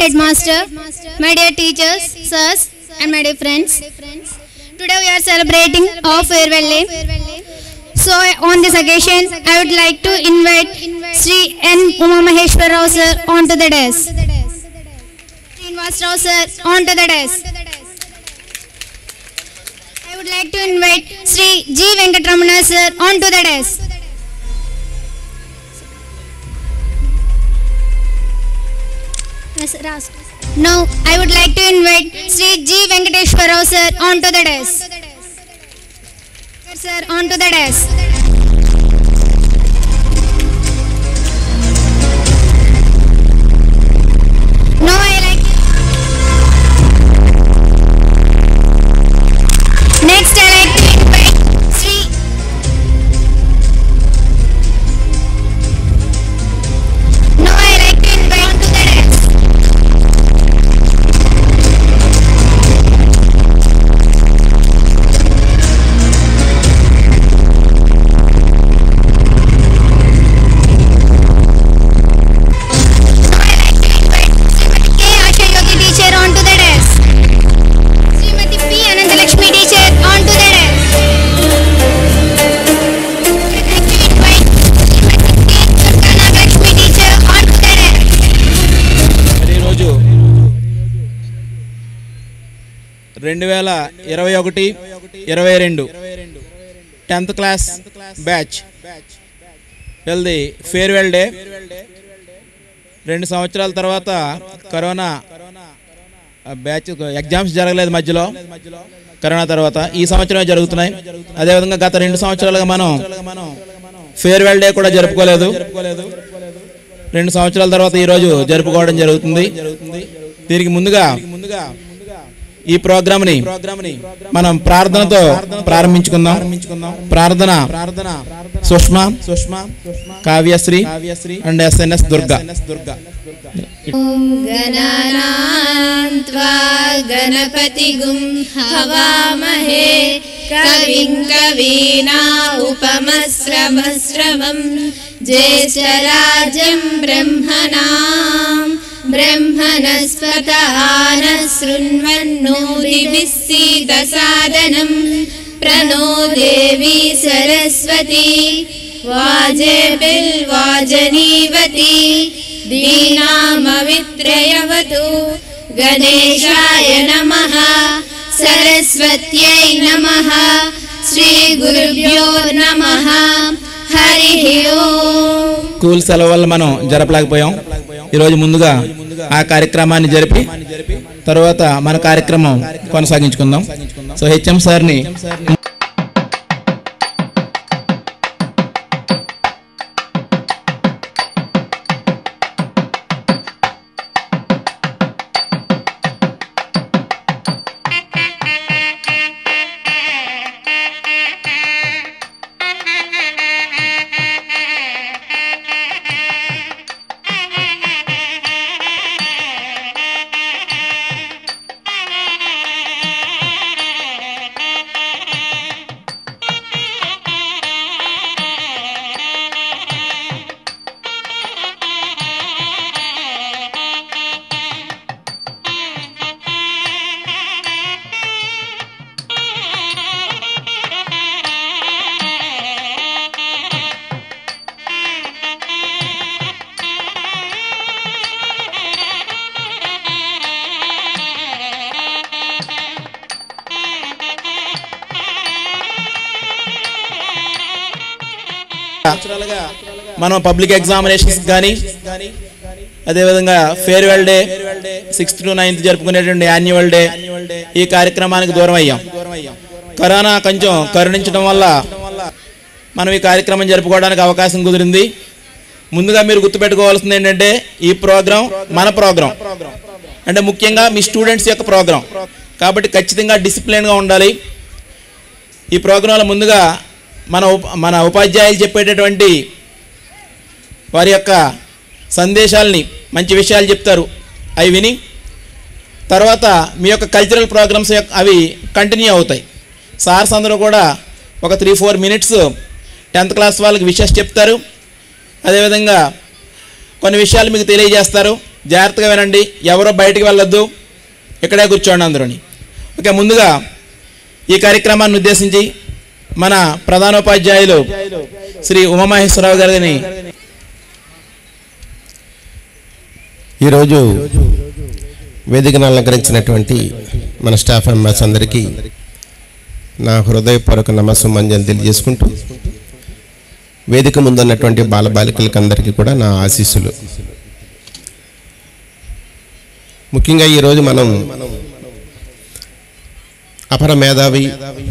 headmaster, my dear teachers, sirs, and my dear friends. Today we are celebrating our farewell day. So on this occasion, I would like to invite Sri N. Uma Maheshwar Rao sir onto the desk. Srinivas Rao sir onto the desk. I would like to invite Sri G. Venkatramana sir onto the desk. Yes, Ras. Now, I would like to invite Sri G. Venkateshwar Rao sir onto the desk. Sir, onto the desk. Now, I like. Next, I like to invite Sri. Now, I like to invite onto the desk. K. Asha Yogi teacher onto the desk. Srimati P. Anandalakshmi teacher onto the desk. Invite Srimati K. Durganagakshmi teacher onto the desk. మరి ఈరోజు రెండు వేల ఇరవై ఒకటి ఇరవై రెండు tenth class batch వెల్ది farewell day రెండు సంవత్సరాల తర్వాత కరోనా ఆ బ్యాచ్ ఎగ్జామ్స్ జరగలేదు మధ్యలో కరోనా తర్వాత ఈ సంవత్సరమే జరుగుతున్నాయి అదేవిధంగా గత రెండు సంవత్సరాలుగా మనం ఫేర్వెల్ డే కూడా జరుపుకోలేదు రెండు సంవత్సరాల తర్వాత ఈ రోజు జరుపుకోవడం జరుగుతుంది దీనికి ముందుగా ఈ ప్రోగ్రామ్ ని మనం ప్రార్థనతో ప్రారంభించుకుందాం ప్రార్థన ప్రార్థన సుష్మా సుష్మా కావ్యశ్రీ అండ్ ఎస్ఎన్ఎస్ దుర్గా गणानान्त्वा गणपतिगुं हवामहे कविं कवीना उपमस्रवस्रवं ज्येष्ठराजं ब्रह्मणां ब्रह्मणस्पतः नः शृण्वन्नोदिभिः सीदसादनं प्रणो देवी सरस्वती वाजेभिर्वाजनीवती दीनामवित्रयवतु गणेशाय नमः सरस्वत्यै नमः श्रीगुरुभ्यो नमः हरिः ओम् స్కూల్ సెలవు వల్ల మనం జరపలేకపోయాం ఈరోజు ముందుగా ఆ కార్యక్రమాన్ని జరిపి తర్వాత మన కార్యక్రమం కొనసాగించుకుందాం సో హెచ్ఎం సార్ని మనం పబ్లిక్ ఎగ్జామినేషన్స్ కానీ అదేవిధంగా farewell day sixth to ninth జరుపుకునేటువంటి యాన్యువల్ డే ఈ కార్యక్రమానికి దూరం అయ్యాం కరోనా కొంచెం కరుణించడం వల్ల మనం ఈ కార్యక్రమం జరుపుకోవడానికి అవకాశం కుదిరింది ముందుగా మీరు గుర్తుపెట్టుకోవాల్సింది ఏంటంటే ఈ ప్రోగ్రాం మన ప్రోగ్రాం అంటే ముఖ్యంగా మీ స్టూడెంట్స్ యొక్క ప్రోగ్రాం కాబట్టి ఖచ్చితంగా డిసిప్లిన్గా ఉండాలి ఈ ప్రోగ్రాంలో ముందుగా మన ఉప మన ఉపాధ్యాయులు చెప్పేటటువంటి వారి యొక్క సందేశాలని మంచి విషయాలు చెప్తారు అవి విని తర్వాత మీ యొక్క కల్చరల్ ప్రోగ్రామ్స్ యొక్క అవి కంటిన్యూ అవుతాయి సార్స్ అందరూ కూడా ఒక three four minutes tenth class వాళ్ళకి విషెస్ చెప్తారు అదేవిధంగా కొన్ని విషయాలు మీకు తెలియజేస్తారు జాగ్రత్తగా వినండి ఎవరో బయటికి వెళ్ళొద్దు ఇక్కడే కూర్చోండి అందరూని ఓకే ముందుగా ఈ కార్యక్రమాన్ని ఉద్దేశించి మన ప్రధానోపాధ్యాయులు శ్రీ ఉమామహేశ్వరరావు గారిని ఈరోజు వేదికను అలంకరించినటువంటి మన స్టాఫ్ మెంబర్స్ అందరికీ నా హృదయపూర్వక నమస్సుమంజలు తెలియజేసుకుంటూ వేదిక ముందున్నటువంటి బాలబాలికలకి అందరికీ కూడా నా ఆశీస్సులు ముఖ్యంగా ఈరోజు మనం అపర మేధావి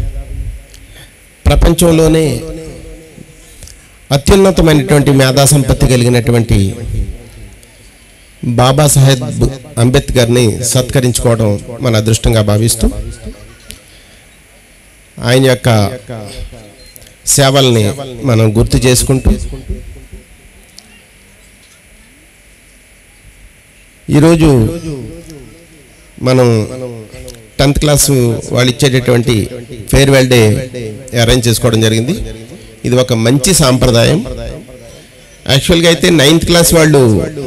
ప్రపంచంలోనే అత్యున్నతమైనటువంటి మేధా సంపత్తి కలిగినటువంటి బాబాసాహెబ్ అంబేద్కర్ని సత్కరించుకోవడం మన అదృష్టంగా భావిస్తూ ఆయన యొక్క సేవల్ని మనం గుర్తు చేసుకుంటూ ఈరోజు మనం టెన్త్ క్లాస్ వాళ్ళు ఇచ్చేటటువంటి ఫేర్వెల్ డే అరేంజ్ చేసుకోవడం జరిగింది ఇది ఒక మంచి సాంప్రదాయం యాక్చువల్గా అయితే నైన్త్ క్లాస్ వాళ్ళు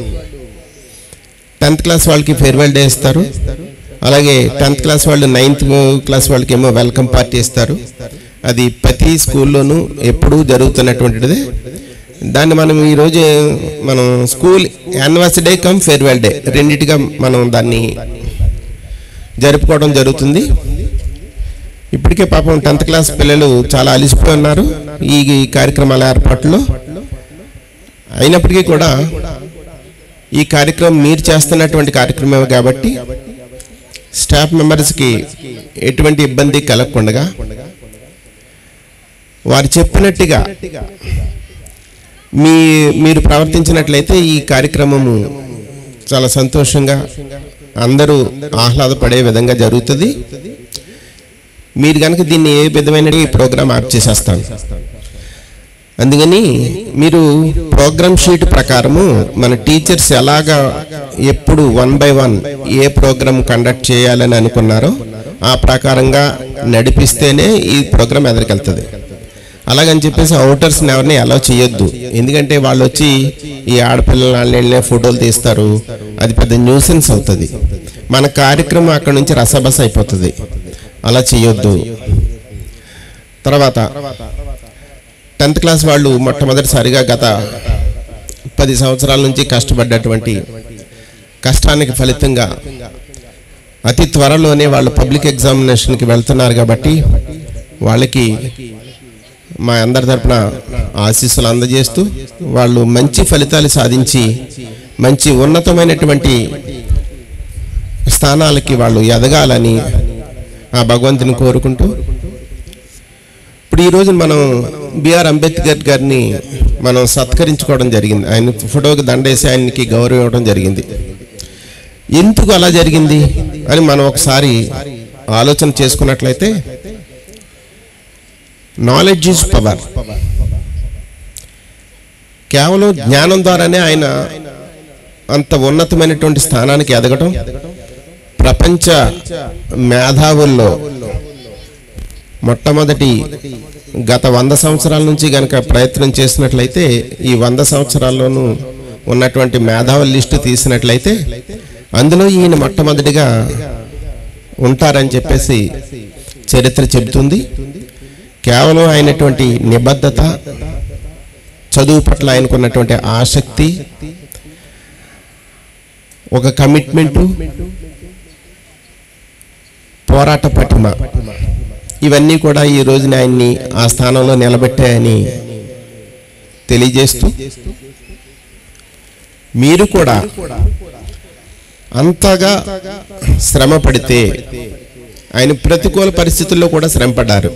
టెన్త్ క్లాస్ వాళ్ళకి ఫేర్వెల్ డే ఇస్తారు అలాగే టెన్త్ క్లాస్ వాళ్ళు నైన్త్ క్లాస్ వాళ్ళకి ఏమో వెల్కమ్ పార్టీ ఇస్తారు అది ప్రతి స్కూల్లోనూ ఎప్పుడూ జరుగుతున్నటువంటిది దాన్ని మనం ఈరోజు మనం school anniversary day cum farewell day రెండిటిగా మనం దాన్ని జరుపుకోవడం జరుగుతుంది ఇప్పటికే పాపం టెన్త్ క్లాస్ పిల్లలు చాలా అలిసిపోయి ఉన్నారు ఈ ఈ కార్యక్రమాల ఏర్పాట్లో అయినప్పటికీ కూడా ఈ కార్యక్రమం మీరు చేస్తున్నటువంటి కార్యక్రమం కాబట్టి స్టాఫ్ మెంబర్స్కి ఎటువంటి ఇబ్బంది కలగకుండా వారు చెప్పినట్టుగా మీ మీరు ప్రవర్తించినట్లయితే ఈ కార్యక్రమము చాలా సంతోషంగా అందరూ ఆహ్లాదపడే విధంగా జరుగుతుంది మీరు కనుక దీన్ని ఏ విధమైన ఈ ప్రోగ్రామ్ ఆప్ చేసేస్తాను అందుకని మీరు ప్రోగ్రామ్ షీట్ ప్రకారము మన టీచర్స్ ఎలాగా ఎప్పుడు వన్ బై వన్ ఏ ప్రోగ్రామ్ కండక్ట్ చేయాలని అనుకున్నారో ఆ ప్రకారంగా నడిపిస్తేనే ఈ ప్రోగ్రామ్ ఎదరికెళ్తుంది అలాగని చెప్పేసి అవుటర్స్ని ఎవరిని అలౌ చేయొద్దు ఎందుకంటే వాళ్ళు వచ్చి ఈ ఆడపిల్లల వాళ్ళని ఫోటోలు తీస్తారు అది పెద్ద న్యూసెన్స్ అవుతుంది మన కార్యక్రమం అక్కడ నుంచి రసబస అయిపోతుంది అలా చేయొద్దు తర్వాత టెన్త్ క్లాస్ వాళ్ళు మొట్టమొదటిసారిగా గత పది సంవత్సరాల నుంచి కష్టపడ్డటువంటి కష్టానికి ఫలితంగా అతి త్వరలోనే వాళ్ళు పబ్లిక్ ఎగ్జామినేషన్కి వెళ్తున్నారు కాబట్టి వాళ్ళకి మా అందరి తరపున ఆశీస్సులు అందజేస్తూ వాళ్ళు మంచి ఫలితాలు సాధించి మంచి ఉన్నతమైనటువంటి స్థానాలకి వాళ్ళు ఎదగాలని ఆ భగవంతుని కోరుకుంటూ ఇప్పుడు ఈరోజు మనం బిఆర్ అంబేద్కర్ గారిని మనం సత్కరించుకోవడం జరిగింది ఆయన ఫోటోకి దండేసి ఆయనకి గౌరవం ఇవ్వడం జరిగింది ఎందుకు అలా జరిగింది అని మనం ఒకసారి ఆలోచన చేసుకున్నట్లయితే నాలెడ్జ్ ఈజ్ పవర్ కేవలం జ్ఞానం ద్వారానే ఆయన అంత ఉన్నతమైనటువంటి స్థానానికి ఎదగటం ప్రపంచ మేధావుల్లో మొట్టమొదటి గత వంద సంవత్సరాల నుంచి గనక ప్రయత్నం చేసినట్లయితే ఈ వంద సంవత్సరాల్లోనూ ఉన్నటువంటి మేధావుల లిస్టు తీసినట్లయితే అందులో ఈయన మొట్టమొదటిగా ఉంటారని చెప్పేసి చరిత్ర చెబుతుంది కేవలం అయినటువంటి నిబద్ధత చదువు పట్ల ఆయనకున్నటువంటి ఆసక్తి ఒక కమిట్మెంటు పోరాట పటిమ ఇవన్నీ కూడా ఈ రోజున ఆయన్ని ఆ స్థానంలో నిలబెట్టాయని తెలియజేస్తూ మీరు కూడా అంతగా శ్రమ పడితే ఆయన ప్రతికూల పరిస్థితుల్లో కూడా శ్రమ పడ్డారు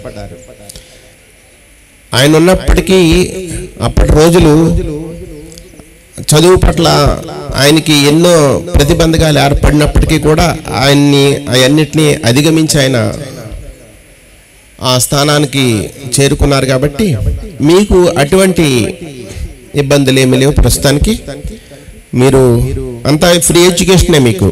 ఆయన ఉన్నప్పటికీ అప్పటి రోజులు చదువు పట్ల ఆయనకి ఎన్నో ప్రతిబంధకాలు ఏర్పడినప్పటికీ కూడా ఆయన్ని అవన్నిటినీ అధిగమించి ఆయన ఆ స్థానానికి చేరుకున్నారు కాబట్టి మీకు అటువంటి ఇబ్బందులు ఏమీ లేవు ప్రస్తుతానికి మీరు అంతా ఫ్రీ ఎడ్యుకేషనే మీకు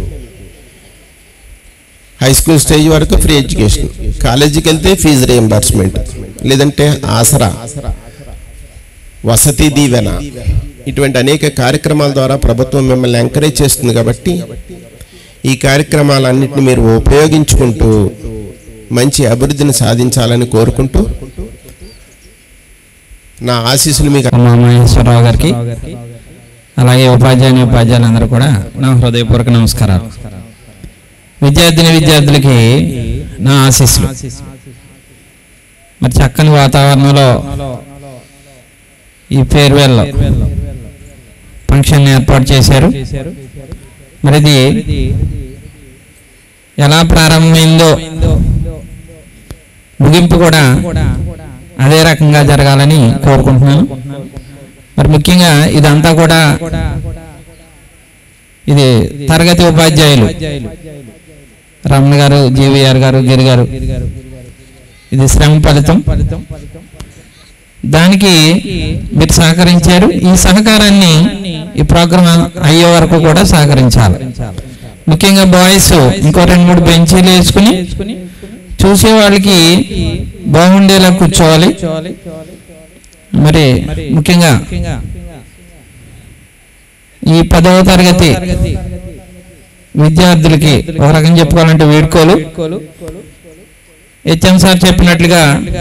హై స్కూల్ స్టేజ్ వరకు ఫ్రీ ఎడ్యుకేషన్ కాలేజీకి వెళ్తే ఫీజు రియంబర్స్మెంట్ లేదంటే ఆసరా వసతి దీవెన ఇటువంటి అనేక కార్యక్రమాల ద్వారా ప్రభుత్వం మిమ్మల్ని ఎంకరేజ్ చేస్తుంది కాబట్టి ఈ కార్యక్రమాలన్నింటినీ మీరు ఉపయోగించుకుంటూ మంచి అభివృద్ధిని సాధించాలని కోరుకుంటూ నా ఆశీస్సులు మీకు మా మహేశ్వరరావు గారికి అలాగే ఉపాధ్యాయుని ఉపాధ్యాయులందరూ కూడా నా హృదయపూర్వక నమస్కారాలు విద్యార్థిని విద్యార్థులకి నా ఆశీస్సులు మరి చక్కని వాతావరణంలో ఈ ఫేర్వెల్ ఫంక్షన్ ఏర్పాటు చేశారు మరి ఇది ఎలా ప్రారంభమైందో ముగింపు కూడా అదే రకంగా జరగాలని కోరుకుంటున్నాను మరి ముఖ్యంగా ఇదంతా కూడా ఇది తరగతి ఉపాధ్యాయులు రమణ గారు జీవీఆర్ గారు గిరి గారు ఇది శ్రమ ఫలితం దానికి మీరు సహకరించారు ఈ సహకారాన్ని ఈ ప్రోగ్రాం అయ్యే వరకు కూడా సహకరించాలి ముఖ్యంగా బాయ్స్ ఇంకో రెండు మూడు బెంచీలు వేసుకుని చూసే వాళ్ళకి బాగుండేలా కూర్చోవాలి మరి ముఖ్యంగా ఈ పదవ తరగతి విద్యార్థులకి ఒక రకం చెప్పుకోవాలంటే వీడ్కోలు హెచ్ఎం సార్ చెప్పినట్లుగా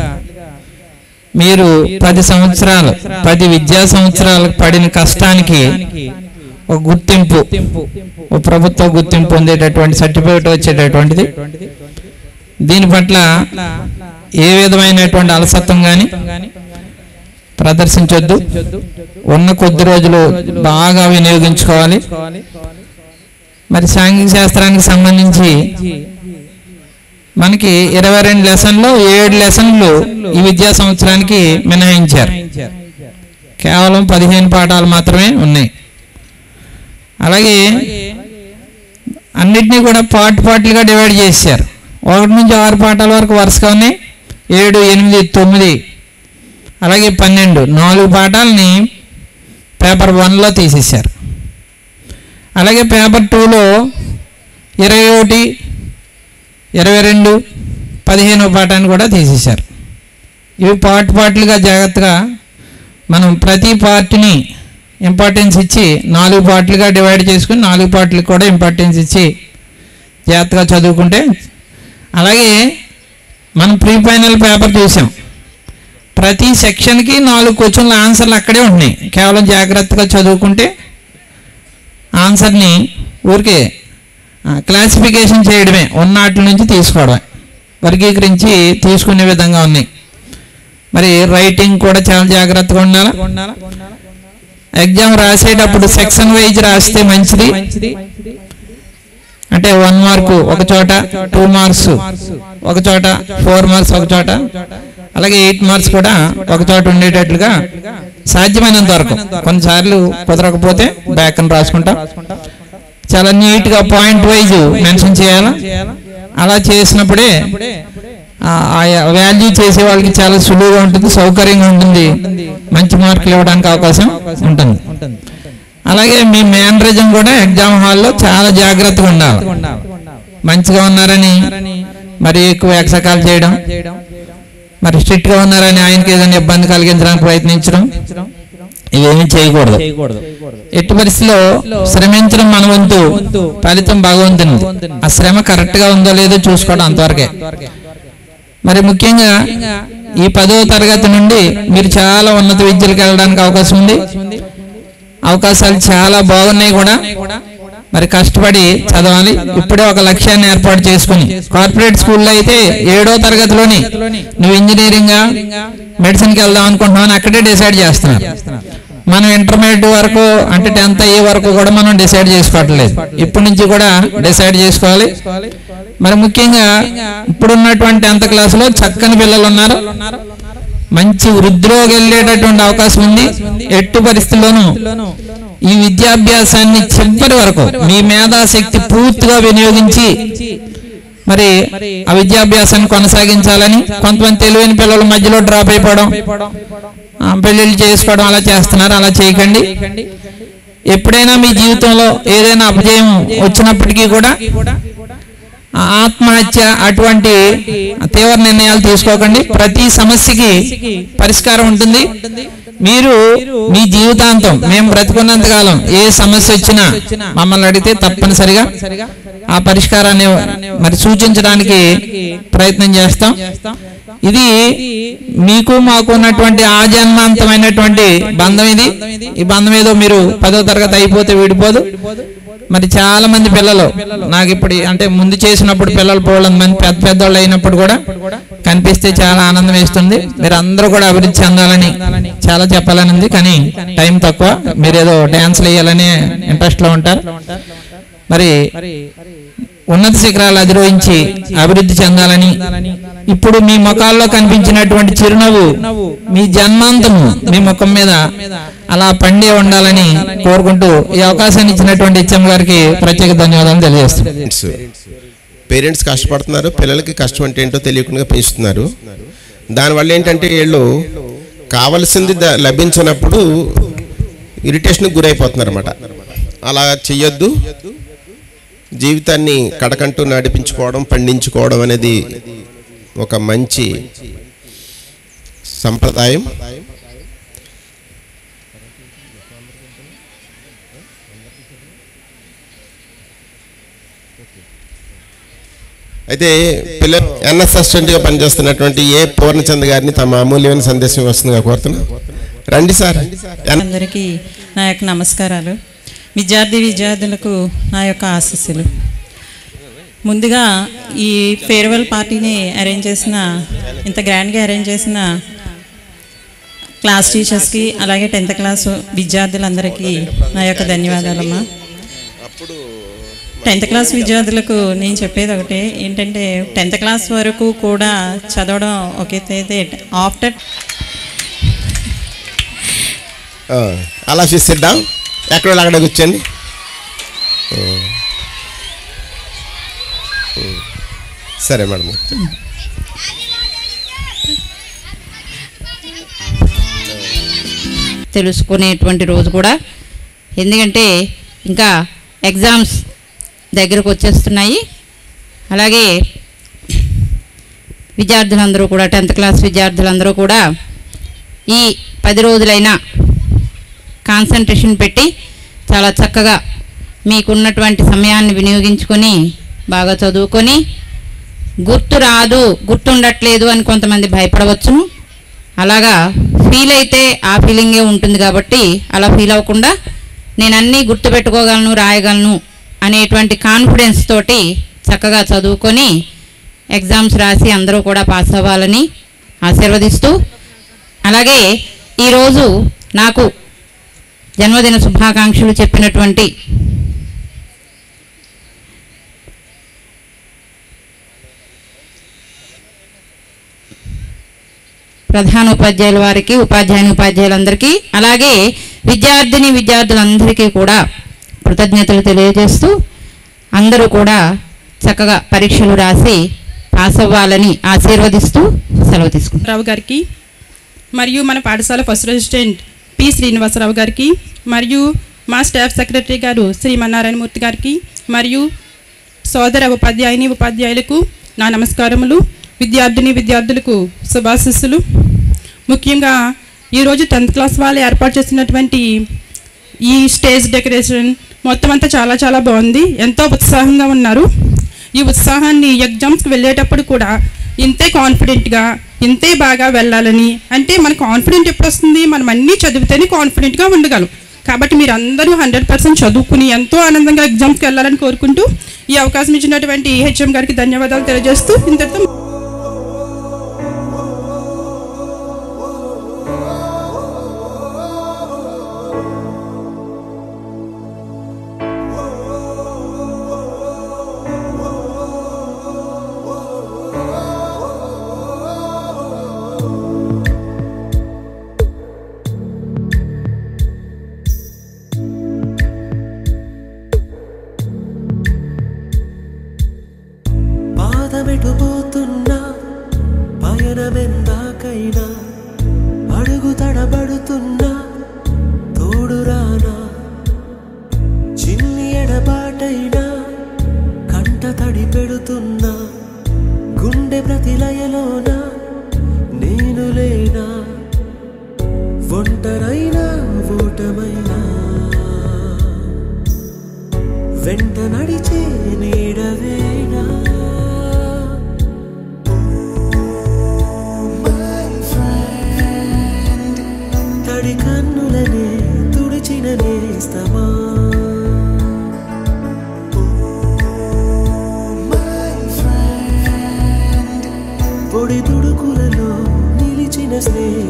మీరు పది సంవత్సరాలు పది విద్యా సంవత్సరాలు పడిన కష్టానికి ఒక గుర్తింపు ఒక ప్రభుత్వ గుర్తింపు పొందేటటువంటి సర్టిఫికేట్ వచ్చేటటువంటిది దీని పట్ల ఏ విధమైనటువంటి అలసత్వం కానీ ప్రదర్శించొద్దు ఉన్న కొద్ది రోజులు బాగా వినియోగించుకోవాలి మరి సాంఘిక శాస్త్రానికి సంబంధించి మనకి ఇరవై రెండు లెసన్లు ఏడు లెసన్లు ఈ విద్యా సంవత్సరానికి మినహాయించారు కేవలం పదిహేను పాఠాలు మాత్రమే ఉన్నాయి అలాగే అన్నిటినీ కూడా పార్ట్ పార్ట్లుగా డివైడ్ చేశారు ఒకటి నుంచి ఆరు పాఠాల వరకు వరుసగా ఉన్నాయి ఏడు ఎనిమిది తొమ్మిది అలాగే పన్నెండు నాలుగు పాఠాలని పేపర్ వన్లో తీసేశారు అలాగే పేపర్ టూలో ఇరవై ఒకటి ఇరవై రెండు పదిహేనో పాఠాన్ని కూడా తీసేశారు ఇవి పార్ట్ పార్ట్లుగా జాగ్రత్తగా మనం ప్రతి పార్ట్ని ఇంపార్టెన్స్ ఇచ్చి నాలుగు పార్ట్లుగా డివైడ్ చేసుకుని నాలుగు పార్ట్లకు కూడా ఇంపార్టెన్స్ ఇచ్చి జాగ్రత్తగా చదువుకుంటే అలాగే మనం ప్రీ ఫైనల్ పేపర్ చూసాం ప్రతి సెక్షన్కి నాలుగు క్వశ్చన్ల ఆన్సర్లు అక్కడే ఉంటున్నాయి కేవలం జాగ్రత్తగా చదువుకుంటే ఆన్సర్ని ఊరికే క్లాసిఫికేషన్ చేయడమే ఉన్నట్ల నుంచి తీసుకోవడమే వర్గీకరించి తీసుకునే విధంగా ఉన్నాయి మరి రైటింగ్ కూడా చాలా జాగ్రత్తగా ఉండాలి ఎగ్జామ్ రాసేటప్పుడు సెక్షన్ వైజ్ రాస్తే మంచిది అంటే వన్ మార్క్ ఒక చోట టూ మార్క్స్ ఒక చోట ఫోర్ మార్క్స్ ఒక చోట అలాగే ఎయిట్ మార్క్స్ కూడా ఒక చోట ఉండేటట్లుగా సాధ్యమైనంత వరకు కొన్నిసార్లు కుదరకపోతే బ్యాక్ అని రాసుకుంటాం చాలా నీట్ గా పాయింట్ వైజ్ మెన్షన్ చేయాలా అలా చేసినప్పుడే వాల్యూ చేసే వాళ్ళకి చాలా సులువుగా ఉంటుంది సౌకర్యంగా ఉంటుంది మంచి మార్కులు ఇవ్వడానికి అవకాశం ఉంటుంది అలాగే మీ మేనరిజం కూడా ఎగ్జామ్ హాల్లో చాలా జాగ్రత్తగా ఉండాలి మంచిగా ఉన్నారని మరి ఎక్కువ ఎక్సకాలు చేయడం మరి స్ట్రిక్ట్ గా ఉన్నారని ఆయనకి ఏదైనా ఇబ్బంది కలిగించడానికి ప్రయత్నించడం ఇవేమీ చేయకూడదు ఎట్టి పరిస్థితిలో శ్రమించడం మన వంతు ఫలితం భగవంతుని ఆ శ్రమ కరెక్ట్ గా ఉందో లేదో చూసుకోవడం అంతవరకే మరి ముఖ్యంగా ఈ పదవ తరగతి నుండి మీరు చాలా ఉన్నత విద్యలకు వెళ్ళడానికి అవకాశం ఉంది అవకాశాలు చాలా బాగున్నాయి కూడా మరి కష్టపడి చదవాలి ఇప్పుడే ఒక లక్ష్యాన్ని ఏర్పాటు చేసుకుని కార్పొరేట్ స్కూల్లో అయితే ఏడో తరగతిలోని నువ్వు ఇంజనీరింగ్ మెడిసిన్కి వెళ్దాం అనుకుంటున్నావు అని అక్కడే డిసైడ్ చేస్తున్నారు మనం ఇంటర్మీడియట్ వరకు అంటే టెన్త్ అయ్యే వరకు కూడా మనం డిసైడ్ చేసుకోవట్లేదు ఇప్పటి నుంచి కూడా డిసైడ్ చేసుకోవాలి మరి ముఖ్యంగా ఇప్పుడున్నటువంటి టెన్త్ క్లాసులో చక్కని పిల్లలు ఉన్నారు మంచి వృద్ధిలోకి వెళ్ళేటటువంటి అవకాశం ఉంది ఎట్టు పరిస్థితుల్లోనూ ఈ విద్యాభ్యాసాన్ని చివరి వరకు మీ మేధాశక్తి పూర్తిగా వినియోగించి మరి ఆ విద్యాభ్యాసాన్ని కొనసాగించాలని కొంతమంది తెలివైన పిల్లల మధ్యలో డ్రాప్ అయిపోవడం ఆ, పెళ్ళిళ్ళు చేసుకోవడం అలా చేస్తున్నారు అలా చేయకండి ఎప్పుడైనా మీ జీవితంలో ఏదైనా అపజయం వచ్చినప్పటికీ కూడా ఆత్మహత్య అటువంటి తీవ్ర నిర్ణయాలు తీసుకోకండి ప్రతి సమస్యకి పరిష్కారం ఉంటుంది మీరు మీ జీవితాంతం మేము బ్రతుకున్నంత కాలం ఏ సమస్య వచ్చినా మమ్మల్ని అడిగితే తప్పనిసరిగా ఆ పరిష్కారాన్ని మరి సూచించడానికి ప్రయత్నం చేస్తాం ఇది మీకు మాకు ఉన్నటువంటి ఆజన్మాంతమైనటువంటి బంధం ఇది ఈ బంధం ఏదో మీరు పదో తరగతి అయిపోతే విడిపోదు మరి చాలా మంది పిల్లలు నాకు ఇప్పుడు అంటే ముందు చేసినప్పుడు పిల్లలు పోవడం మంది పెద్ద పెద్దోళ్ళు అయినప్పుడు కూడా కనిపిస్తే చాలా ఆనందం వేస్తుంది మీరు అందరూ కూడా అభివృద్ధి చెందాలని చాలా చెప్పాలని ఉంది కానీ టైం తక్కువ మీరు ఏదో డ్యాన్స్లు వేయాలని ఇంట్రెస్ట్ లో ఉంటారు మరి ఉన్నత శిఖరాలు అధిరోహించి అభివృద్ధి చెందాలని ఇప్పుడు మీ ముఖాల్లో కనిపించినటువంటి చిరునవ్వు మీ జన్మాంతము మీ ముఖం మీద అలా పండే ఉండాలని కోరుకుంటూ ఈ అవకాశాన్ని ఇచ్చినటువంటి హెచ్ఎం గారికి ప్రత్యేక ధన్యవాదాలు తెలియజేస్తున్నాను పేరెంట్స్ పేరెంట్స్ కష్టపడుతున్నారు పిల్లలకి కష్టం అంటే ఏంటో తెలియకుండా పెంచుతున్నారు దానివల్ల ఏంటంటే వీళ్ళు కావలసింది ద- లభించినప్పుడు ఇరిటేషన్కి గురైపోతున్నారు అనమాట అలా చెయ్యొద్దు జీవితాన్ని కడకంటూ నడిపించుకోవడం పండించుకోవడం అనేది ఒక మంచి సంప్రదాయం అయితే పిల్లలు ఎన్ఎస్ అసిస్టెంట్గా పనిచేస్తున్నటువంటి ఏ పూర్ణచంద్ గారిని తమ అమూల్యమైన సందేశం వస్తుందిగా కోరుతున్నా రండి సార్ ఎన్- అందరికీ నా యొక్క నమస్కారాలు విద్యార్థి విద్యార్థులకు నా యొక్క ఆశీస్సులు ముందుగా ఈ ఫేర్వెల్ పార్టీని అరేంజ్ చేసిన ఇంత గ్రాండ్గా అరేంజ్ చేసిన క్లాస్ టీచర్స్కి అలాగే టెన్త్ క్లాస్ విద్యార్థులందరికీ నా యొక్క ధన్యవాదాలమ్మా టెన్త్ క్లాస్ విద్యార్థులకు నేను చెప్పేది ఒకటే ఏంటంటే టెన్త్ క్లాస్ వరకు కూడా చదవడం ఒక ఎత్తు అయితే ఆఫ్టర్ ఆ, అలా చూసిద్దాం ఎక్కడ వాళ్ళు అక్కడ కూర్చోండి ఆ. ఉమ్. సరే మేడం తెలుసుకునేటువంటి రోజు కూడా ఎందుకంటే ఇంకా ఎగ్జామ్స్ దగ్గరకు వచ్చేస్తున్నాయి అలాగే విద్యార్థులందరూ కూడా టెన్త్ క్లాస్ విద్యార్థులందరూ కూడా ఈ పది రోజులైనా కాన్సన్ట్రేషన్ పెట్టి చాలా చక్కగా మీకున్నటువంటి సమయాన్ని వినియోగించుకొని బాగా చదువుకొని గుర్తు రాదు గుర్తుండట్లేదు అని కొంతమంది భయపడవచ్చును అలాగా ఫీల్ అయితే ఆ ఫీలింగే ఉంటుంది కాబట్టి అలా ఫీల్ అవ్వకుండా నేను అన్నీ గుర్తుపెట్టుకోగలను రాయగలను అనేటువంటి కాన్ఫిడెన్స్ తోటి చక్కగా చదువుకొని ఎగ్జామ్స్ రాసి అందరూ కూడా పాస్ అవ్వాలని ఆశీర్వదిస్తూ అలాగే ఈరోజు నాకు జన్మదిన శుభాకాంక్షలు చెప్పినటువంటి ప్రధాన ఉపాధ్యాయుల వారికి ఉపాధ్యాయుని ఉపాధ్యాయులందరికీ అలాగే విద్యార్థిని విద్యార్థులందరికీ కూడా కృతజ్ఞతలు తెలియజేస్తూ అందరూ కూడా చక్కగా పరీక్షలు రాసి పాస్ అవ్వాలని ఆశీర్వదిస్తూ సెలవు తీసుకుంటాం రావు గారికి మరియు మన పాఠశాల ఫస్ట్ రెసిడెంట్ పి శ్రీనివాసరావు గారికి మరియు మా స్టాఫ్ సెక్రటరీ గారు శ్రీమన్నారాయణమూర్తి గారికి మరియు సోదర ఉపాధ్యాయుని ఉపాధ్యాయులకు నా నమస్కారములు విద్యార్థిని విద్యార్థులకు శుభాశిస్సులు ముఖ్యంగా ఈరోజు టెన్త్ క్లాస్ వాళ్ళు ఏర్పాటు చేసినటువంటి ఈ స్టేజ్ డెకరేషన్ మొత్తం అంతా చాలా చాలా బాగుంది ఎంతో ఉత్సాహంగా ఉన్నారు ఈ ఉత్సాహాన్ని ఎగ్జామ్స్కి వెళ్ళేటప్పుడు కూడా ఇంతే కాన్ఫిడెంట్గా ఇంతే బాగా వెళ్ళాలని అంటే మన కాన్ఫిడెంట్ ఎప్పుడు వస్తుంది మనం అన్నీ చదివితేనే కాన్ఫిడెంట్గా ఉండగలం కాబట్టి మీరు అందరూ హండ్రెడ్ పర్సెంట్ చదువుకుని ఎంతో ఆనందంగా ఎగ్జామ్స్కి వెళ్ళాలని కోరుకుంటూ ఈ అవకాశం ఇచ్చినటువంటి హెచ్ఎం గారికి ధన్యవాదాలు తెలియజేస్తూ ఇంతటితో పాదమెటు పోతున్నా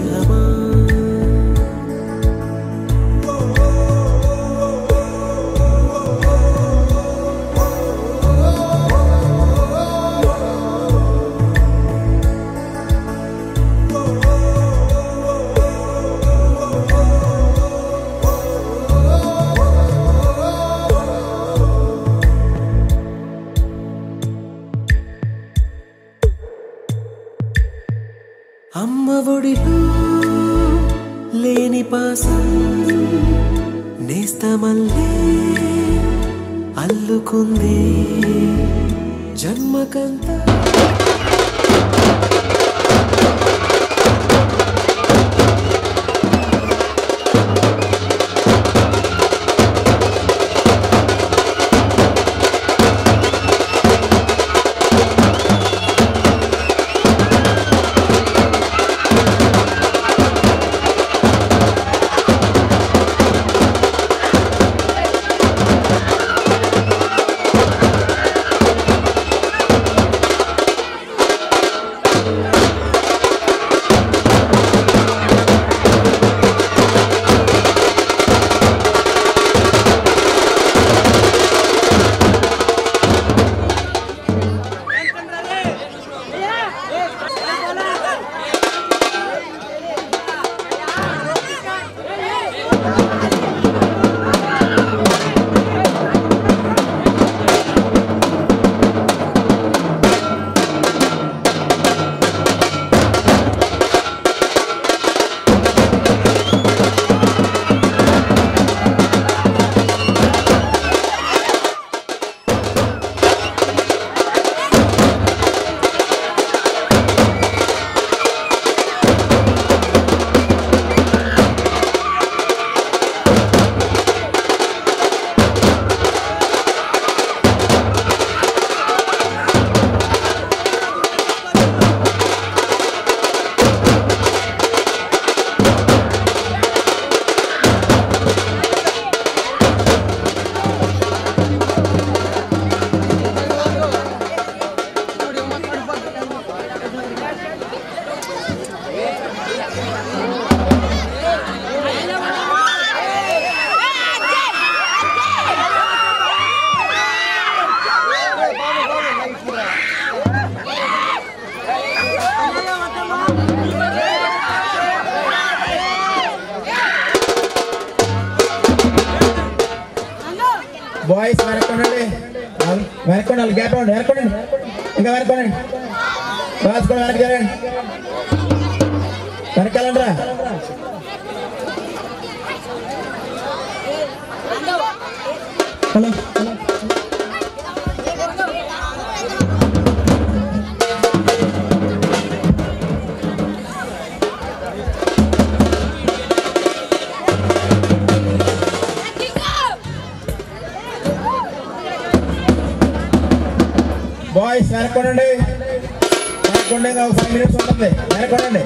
స్నేహమా అమ్మ ఒడిలో లేని పాసం నేస్తమల్లే అల్లుకుంది జన్మకంతా బాయ్స్ వెనక్కొండండి వెనక్కొండాలి గ్యాప్ ఉండి వెనక్కొండండి ఇంకా వెనక్కొండండి బాయ్స్ కూడా వెనక్కి జరగండి వెనకాలండి రా హలో బాయ్స్ వెనక్కొండండి వెనక్కొండి ఇంకా ఒక ఫైవ్ మినిట్స్ ఉంటుంది వెనక్కొండండి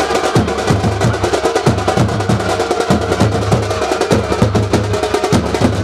ఆ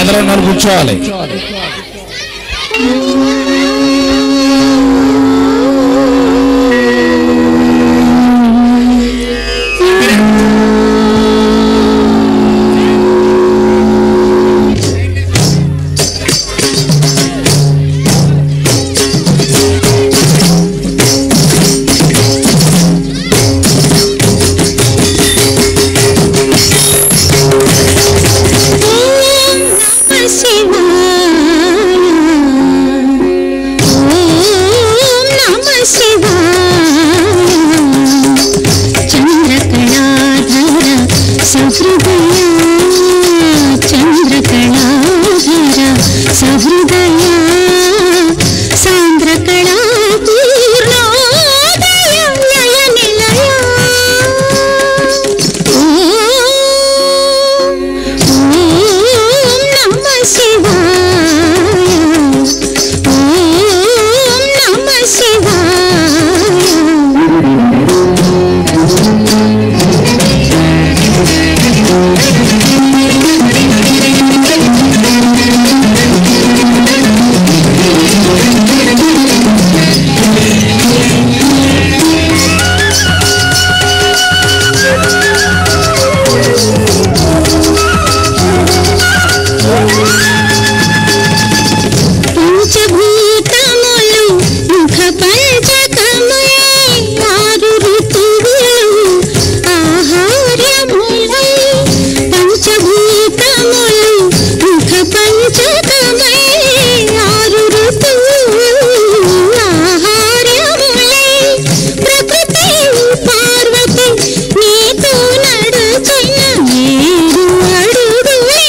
ఎదర ఉన్న వాళ్ళు కూర్చోవాలి సహృదయ సాంద్రకళా పూర్ణోదయ లయ నిలయ ఓం నమ శివాయ ఓం నమ పంచభూతములు ముఖ పంచకమై ఆరు ఋతువులు ఆహార్యములై పంచభూతములు ముఖ పంచకమై ఆరు ఋతువులు ఆహార్యములై ప్రకృతి పార్వతి నీతో నడుచిన ఏడు అడుగులే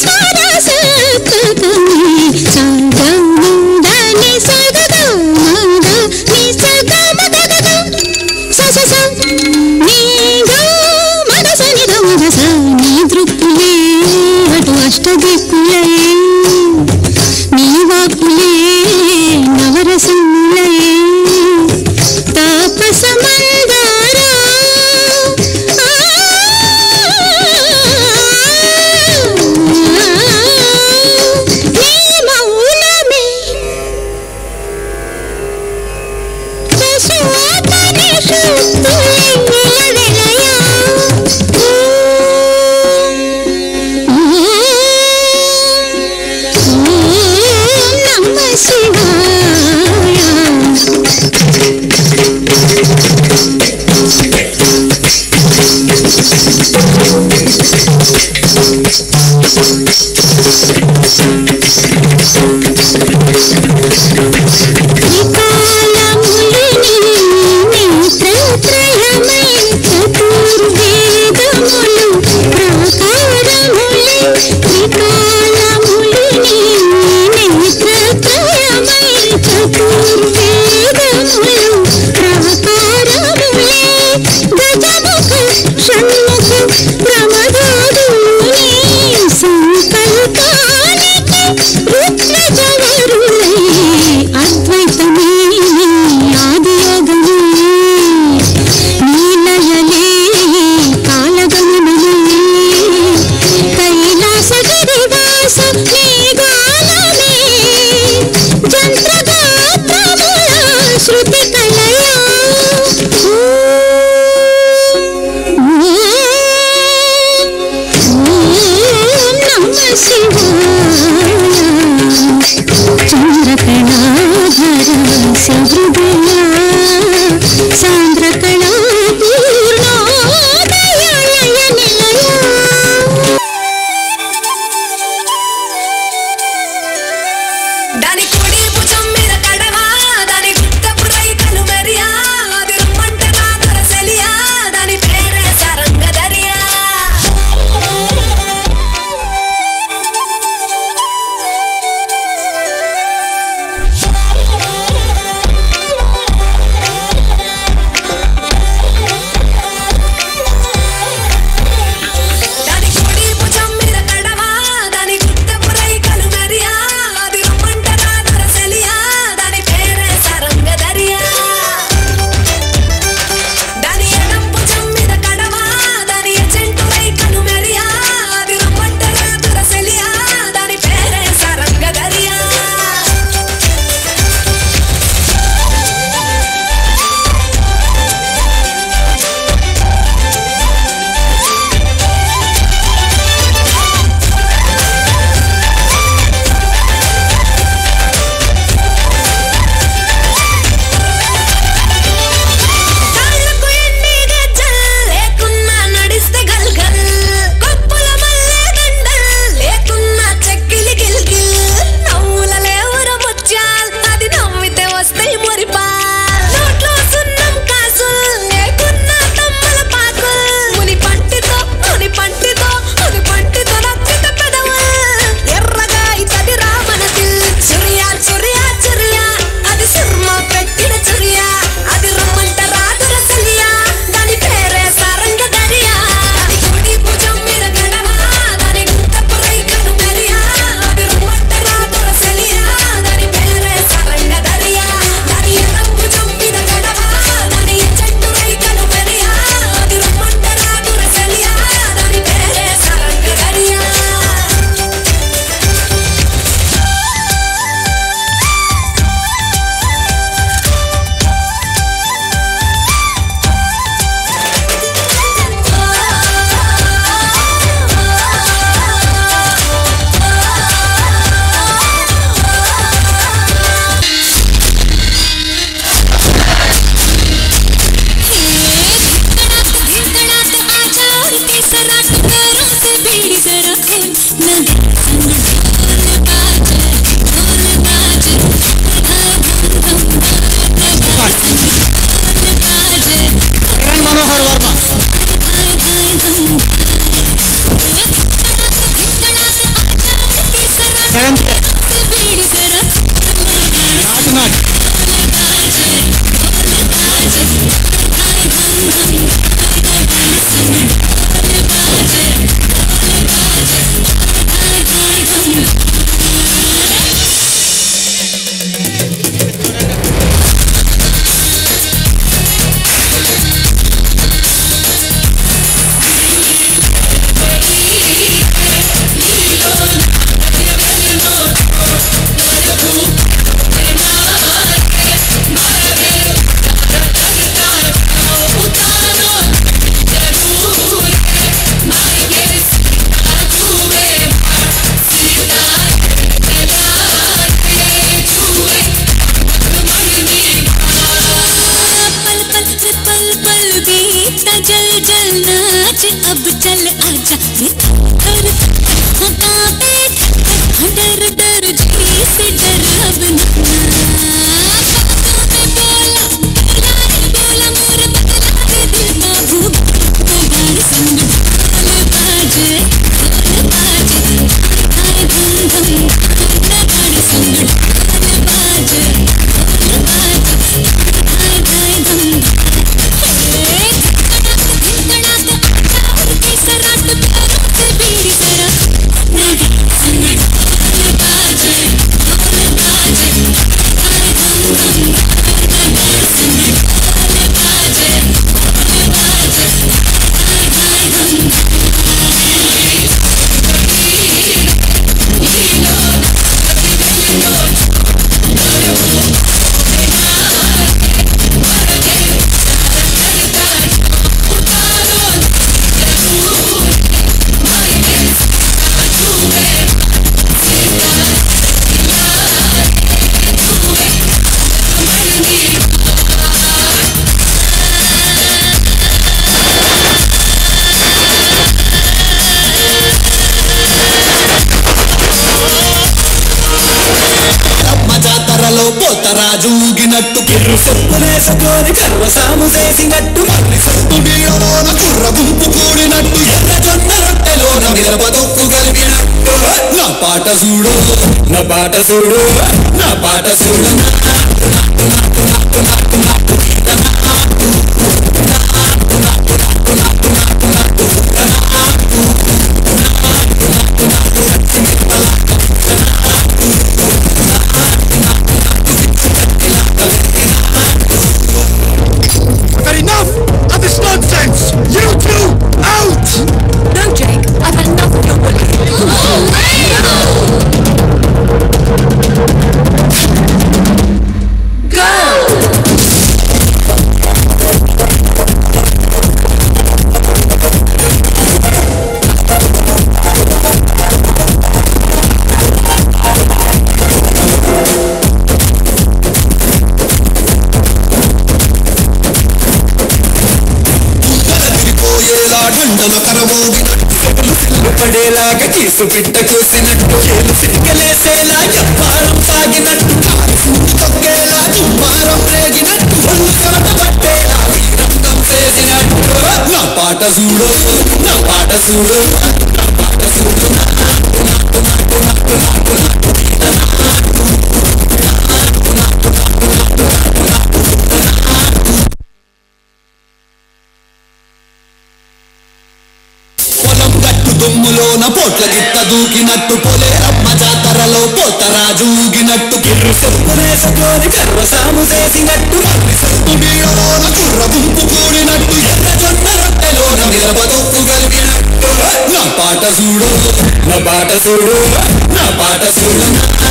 సరసతని సగముందని సగద మగ ని సగమగగగ సస స నీ గ మగ సని ద మగ స నీ దృక్కులే అటు అష్టదిక్కులే నీ వాకులే నవరసములే తాపసమందారా నీ మౌనమే షణ్ముఖ ప్రమదాదుని సంకల్పానికి రుద్రజవరులై అద్వైతమే ఆదియోగమే నీలయలే కాలగమనలే కైలాసగిరివాస నీ గానమే జంత్రగాత్రముల శృతి కలయా ఓం నమ శివాయ చంద్రకళాధర సహృదయ సాంద్రకళా పూర్ణోదయ లయ నిలయ దాని కుడి భుజం మీద కడవా దాని గుట్టపు రైకలు మెరియా అది రమ్మంటే నా దొరసెలియా దాని పేరే సరంగదరియా దాని కుడి భుజం మీద కడవా దాని గుట్టపు రైకలు మెరియా అది రమ్మంటే నా దొర రాజు ఊగినట్టు కిర్రు సొప్పులేసుకొని కర్ర సాము చేసినట్టు మళ్ళీ సొట్టు నీడలోన కుర్ర గుంపు కూడినట్టు ఎర్ర జొన్న రొట్టెలోన మిరప దొక్కు కలిపినట్టు నా పాట చూడు నా పాట చూడు నా పాట చూడు But enough of this nonsense! You two, out! No, Jake, I've had enough of your bullying. Go! పోయేలా ఢండన కరమోగినట్టు సెగలు సిల్లు పడేలాగా కీసు పిట్ట కూసినట్టు ఏలు సిరికలేసేలా ఎప్పారం సాగినట్టు కాలు సూడు తొక్కేలా దుమ్మారం రేగినట్టు ఒళ్ళు కలట పట్టేలా వీరంగం చేసినట్టు నా పాట చూడు నా పాట చూడు నా పాట చూడు పొలం గట్టు దుమ్ములోన పోట్ల గిట్ట దూకినట్టు పొలేరమ్మ జాతరలో పోతరాజు ఊగినట్టు కిర్రు సెప్పునేసుకొని కర్ర సాము చేసినట్టు మళ్ళీ సెప్పు నీడలోన కుర్ర గుంపు కూడినట్టు ఎర్ర జొన్న రొట్టెలోన మిరప దొక్కు కలిపినట్టు నా పాట చూడు నా పాట చూడు నా పాట చూడు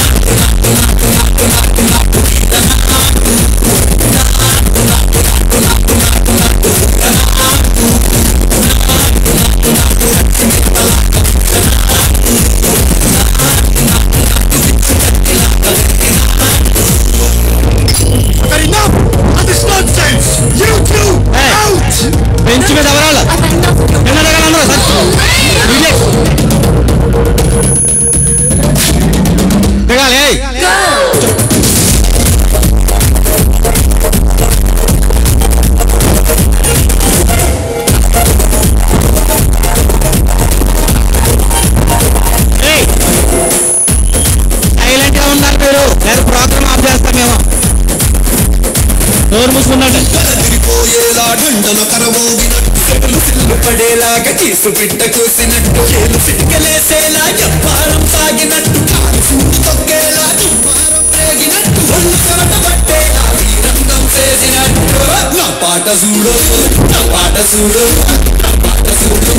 But enough of this nonsense! You two, out! Bench మీద ఎవరాళ్ళు నిన్న రకాల అందరూ దిగాలి ఏయ్. ఏయ్. సైలెంట్ గా ఉన్నారు మీరు లేదా ప్రోగ్రామ్ ఆఫ్ చేస్తాం మేము నోరు మూసుకున్నాడు పోయేలా ఢండన కరమోగినట్టు సెగలు సిల్లు పడేలాగా కీసు పిట్ట కూసినట్టు ఏలు సిరికలేసేలా ఎప్పారం సాగినట్టు కాలు సూడు తొక్కేలా దుమ్మారం రేగినట్టు ఒళ్ళు కరట పట్టేలా వీరంగం చేసినట్టు నా పాట చూడు నా పాట చూడు నా పాట చూడు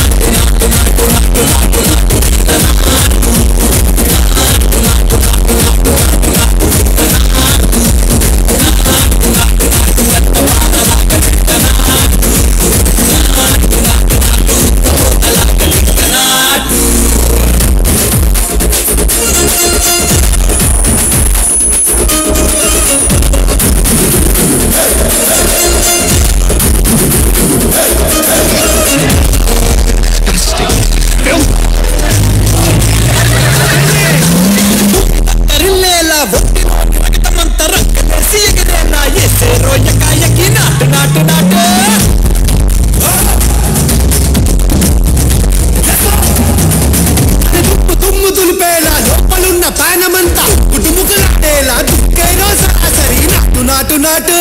కరిల్లేలా ఒట్టి రక్తమంత రక్తమేసి ఎగిరేలా ఏసే రోయకాయకి నాటు నాటు నాటు దుమ్ము దుమ్ము దులిపేలా లోపలున్న పానమంతా కుటుంబకులాడేలా దుఃఖేనో సరాసరి నాటు నాటు నాటు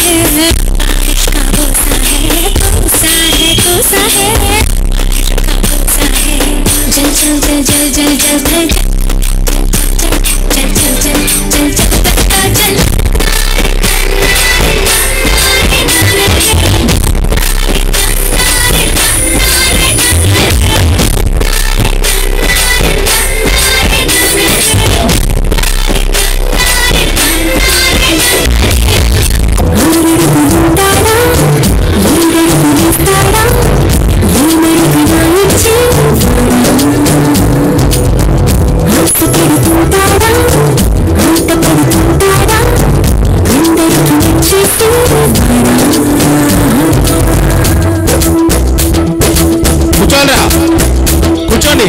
है बारिश का बोसा है कोसा है कोसा है बारिश का बोसा है जल जल जल जल जल जल जल जल जल जल जल जल जल जल కూర్చోండిరా కూర్చోండి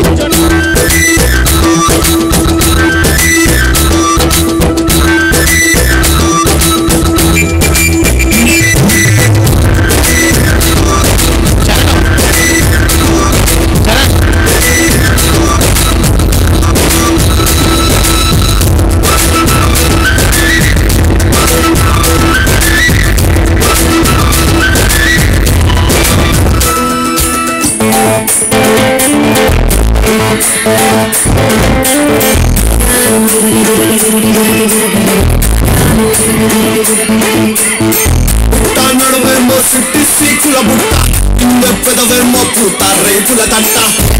నడువేమో సిట్టి సీకుల బుట్ట పెదవేమో పూత రేపుల తట్ట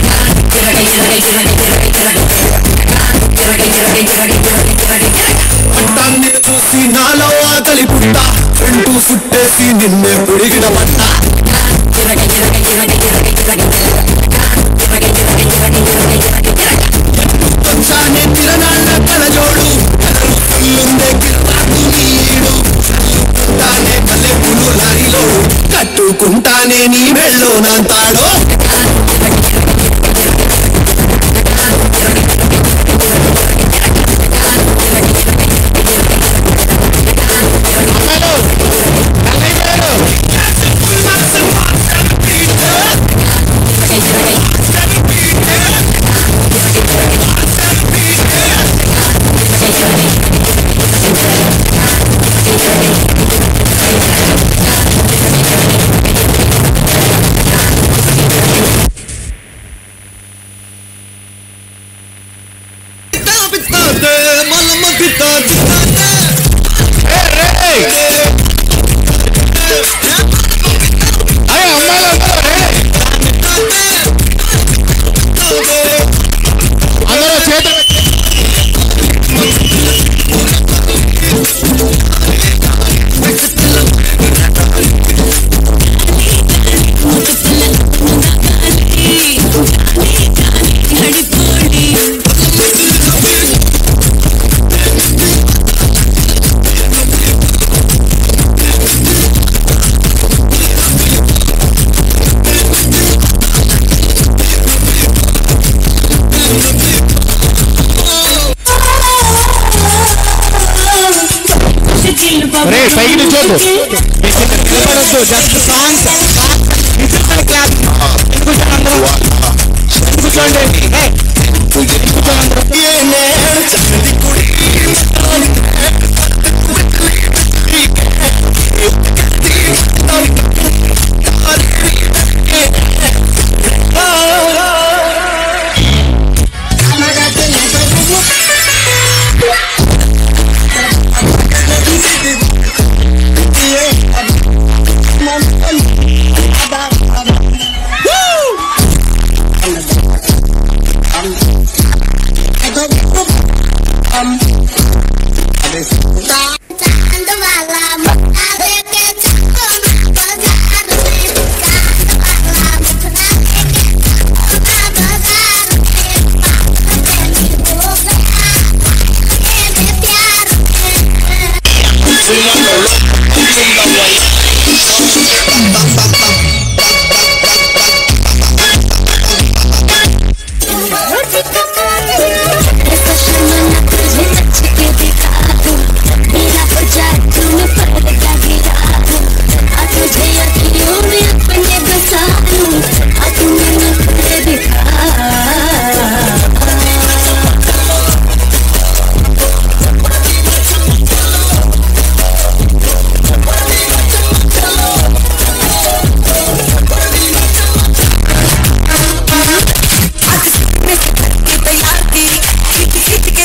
పట్టాన్ని చూసి నాలో ఆకలి పుట్ట ఫ్రంట్ సుట్టేసి నిన్నే పొడిగిన పట్ట వచ్చానే తిరనాళ్ళ కలజోడు ఇల్లుందే కిరాకు నీడు తానే కల్లె పులు లారీలో కట్టుకుంటానే నీ వెళ్ళో నాంతాడో అందరూ చేతులు రే పైకి నిల్చోద్దు నిలబడొద్దు జస్ట్ సాంగ్స్ డిజిటల్ క్లాస్ కూర్చోండి అందరూ కూర్చోండి ఏయ్, కూర్చోండి అందరూ Woo!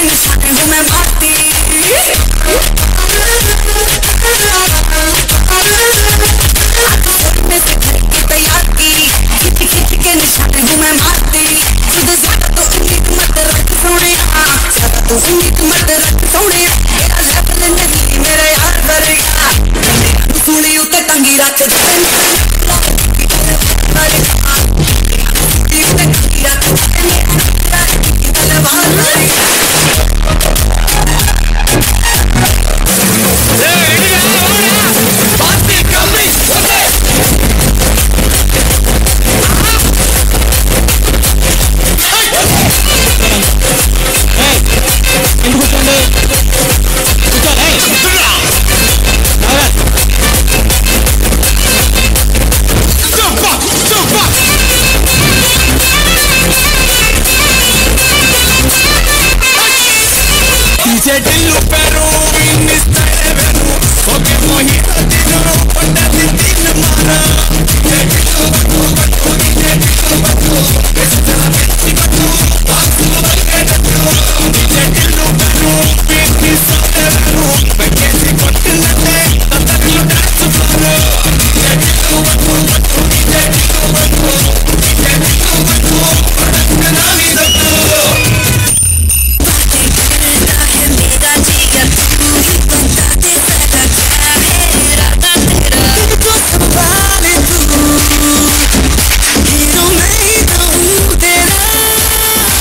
निशाने हूँ मैं मारती में से घर की तैयार की खिच खिच के निशाने हूँ मैं मारती खुद ज्यादा तो उम्मीद मत रख सोने ज्यादा तो उम्मीद मत रख सोने मेरा लेवल नहीं मेरे यार वर्गा सुनी उते टंगी रख Dice dillo però in mistero vero Poche mojito di no Ponte di di mara Dice dillo batu batu Dice dillo batu Esta la venti batu Batu batu batu Dice dillo però in mistero vero Perché si continente Tanta che lo cazzo farò Dice dillo batu batu Dice dillo batu Dice dillo batu Ora che non mi do Quiero me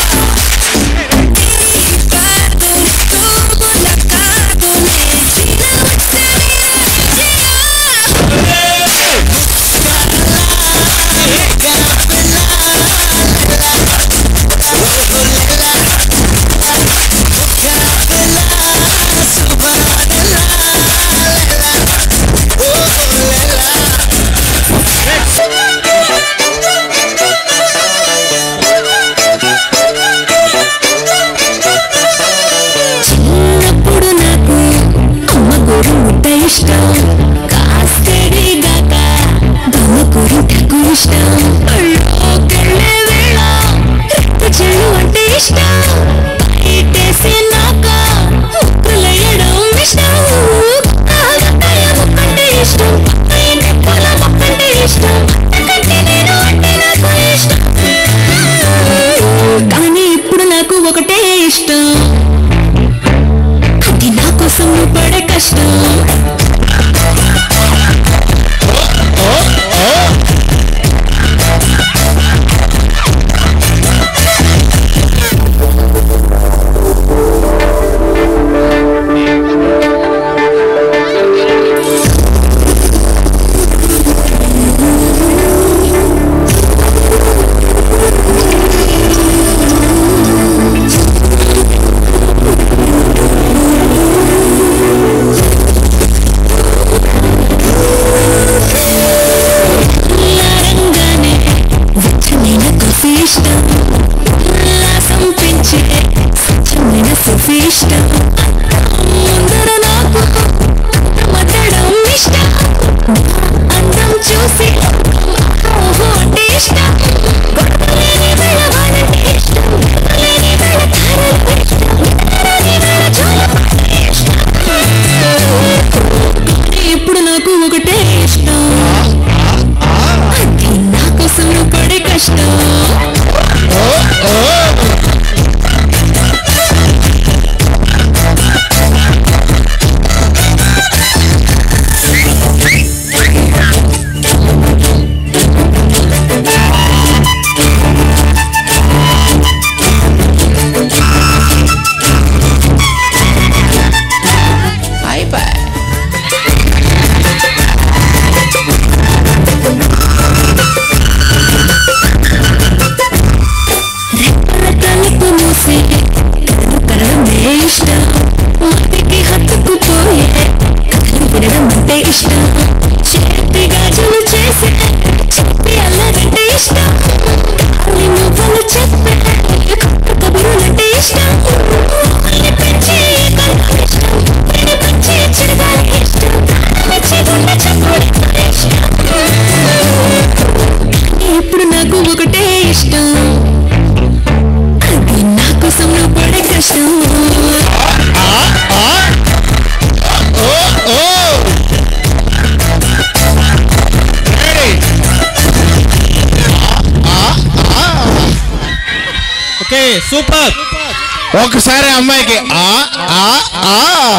super ఒకసారి అమ్మాయికి ఆ ఆ ఆ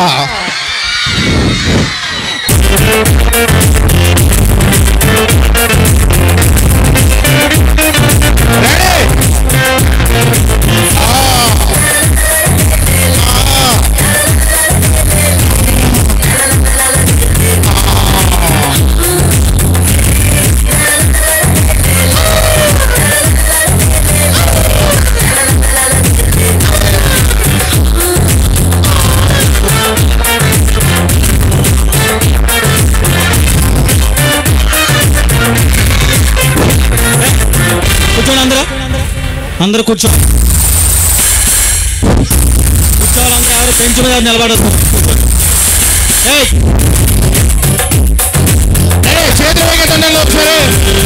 కూర్చోండి అందరూ అందరూ కూర్చో కూర్చోవాలందరూ ఎవరు బెంచ్ మీద నిలబడద్దు ఏయ్ చేతులు వేగండి ఒకసారి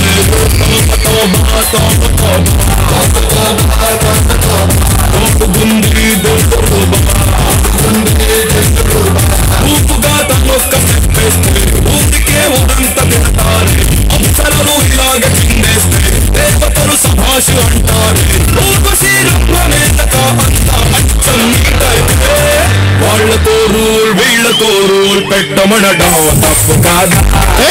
ఊపుగా తనొక్క చెప్పేస్తే ఊరికే ఊరంతా తిడతారే అప్సరలు ఇలాగ చిందేస్తే దేవతలు సభాషు అంటారే ఊర్వశీ రంగమేతక అంతా అచ్చం నీటైతే వాళ్ళతో రూల్ వీళ్ళతో రూల్ పెట్టమనడం తప్పు కాదా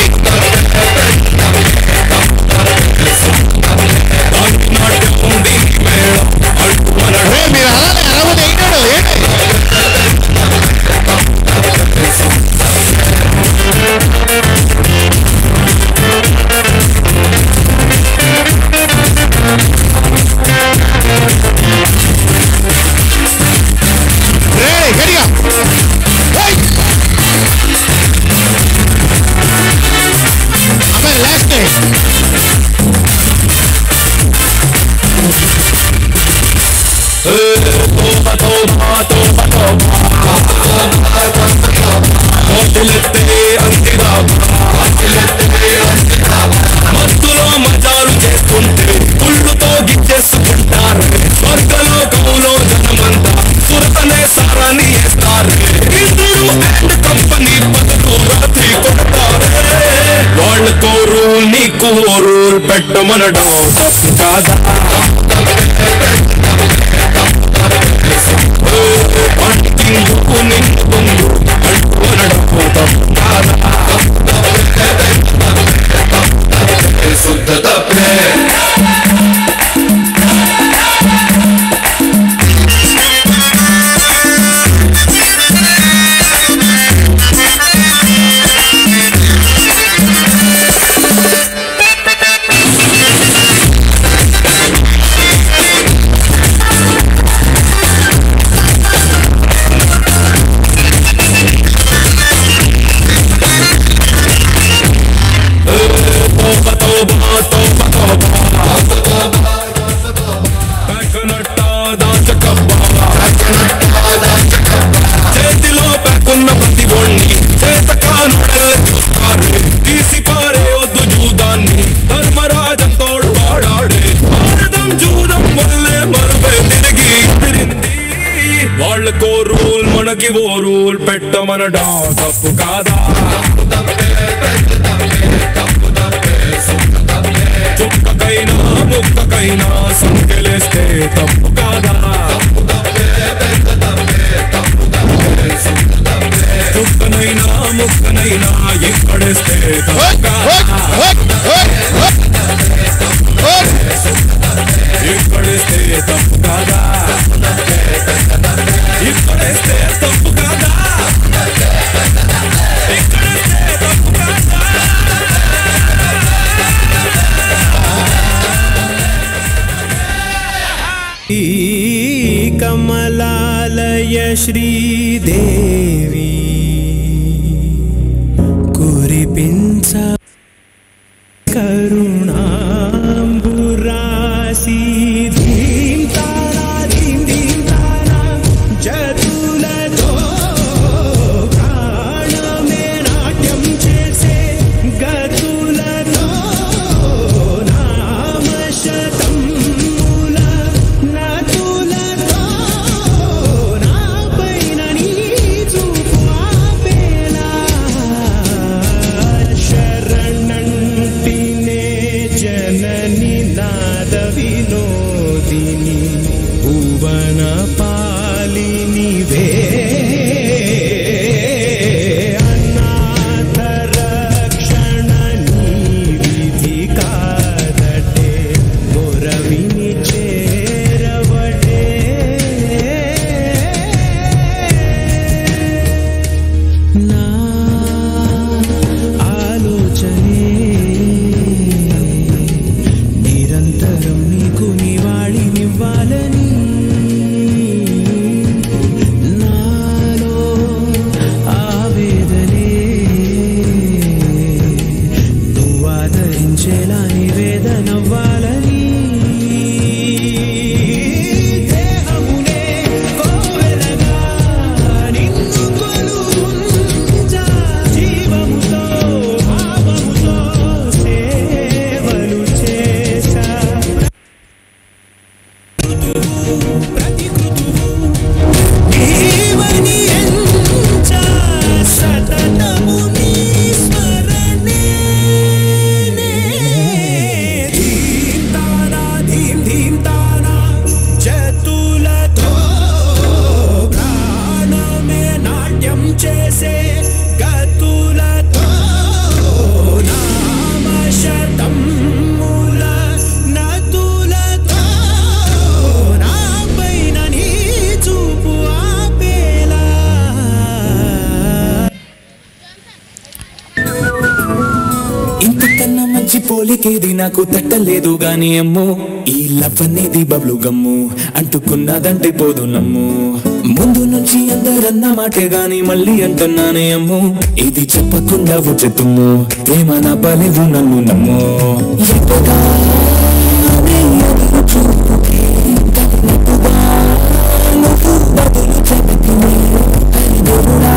నాట్యం దీనికి మేళం అంటూ అనడం మీరు అలానే అరవది అయినాడు ఏంటి రేయ్, గట్టిగా ఏయ్! అమ్మాయి లాస్ట్ మోటులెత్తే అంతిరా మత్తులో మజాలు చేస్తుంటే పుళ్ళుతో గిచ్చేసుకుంటారు స్వర్గలో కవులో జనమంతా సురతనే సారాన్ని వేస్తారు ఇంద్రుడు అండ్ కంపెనీ పదకు రాత్రి కొడతారే వాళ్ళకో రూల్ నీకు ఓ రూల్ పెట్టమనడం తప్పు కాదా పంటిందుకు నిన్ను పొందు అడుగునడం తప్పు కాదా శుద్ధ తప్పే చేతిలో పెక్కున్న ప్రతి ఒణ్ణి చేత కానుడల్ల చూస్తారు తీసి పారేయొద్దు జూదాన్ని ధర్మరాజంతోడు వాడాడే భారతం జూదం వల్లే మరుపే తిరిగి తిరింది వాళ్ళకో రూల్ మనకి ఓ రూల్ పెట్టమనడం తప్పు కాదా చుక్కకైనా ముక్కకైనా సంకెలేస్తే తప్పు కాదా చుక్కనైనా ముక్కనైనా ఎక్కడేస్తే తప్పు కాదా ఎక్కడేస్తే తప్పు కాదా ఇక్కడేస్తే తప్పు కాదా ఇక్కడేస్తే తప్పు కాదా ఈ కమలాలయ శ్రీదేవి కురిపించ కరుణాంబురాసి ధీం తారా ధీం ధీం తారా జతులతో ప్రాణమే నాట్యం చేసే గతులతో నామశతం మూల నతులతో నా పైన నీ చూపు పోలికేది నాకు తట్టలేదు గాని అమ్మో ఈ లవ్ అనేది బబ్లు గమ్ము అంటుకున్నదంటే పోదు నమ్ము ముందు నుంచి అందరన్న మాటే గాని మళ్ళీ అంటున్నానే అమ్ము ఇది చెప్పకుండా వచ్చే తుమ్ము ప్రేమ నా బలివు నన్ను నమ్ము ఎప్పుడానే ఎదురు చూపుకి తగినట్టుగా నువ్వు బదులు చెబుతూనే అని దేవుడా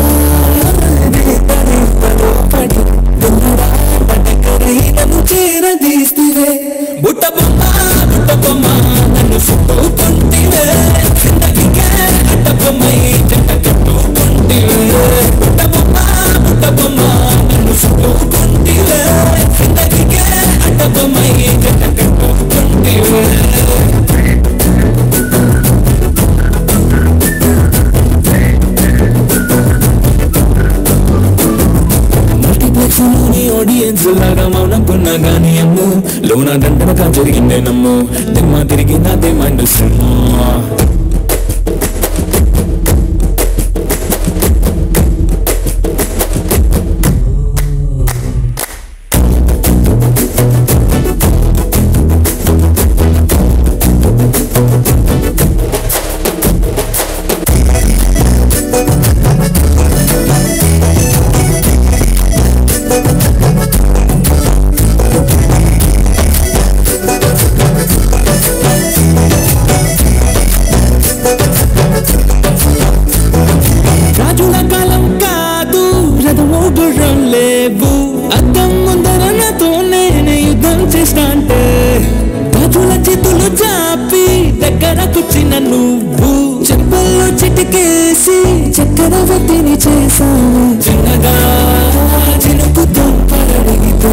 పడి దున్నడా నన్ను చేరదీస్తే బుట్ట బొమ్మ బుట్ట బొమ్మ నన్ను చుట్టుకుంటివే కిందకికే అడ్డ బొమ్మ జంట కట్టుకుంటివే బుట్ట బొమ్మ బుట్ట బొమ్మ నన్ను చుట్టుకుంటివే కిందకికే అడ్డ బొమ్మ జంట కట్టుకుంటివే మల్టీప్లెక్స్ లోని ఆడియన్స్ లాగా మౌనకున్నా గానీ అమ్ము లోన దండనగా జరిగిందే నమ్ము దిమ్మ తిరిగి నాదే మైండ్ సినిమా రాజుల కాలం కాదు రథము గుర్రం లేవు అద్దం ముందర నాతో నేనే యుద్ధం చేస్తా అంటే రాజుల చేతులు చాపి దగ్గరకొచ్చిన నువ్వు చెప్పల్లో చిటికేసి చక్కెర వడ్డీని చేశావు చిన్నగా చినుకుతో పరడిగితే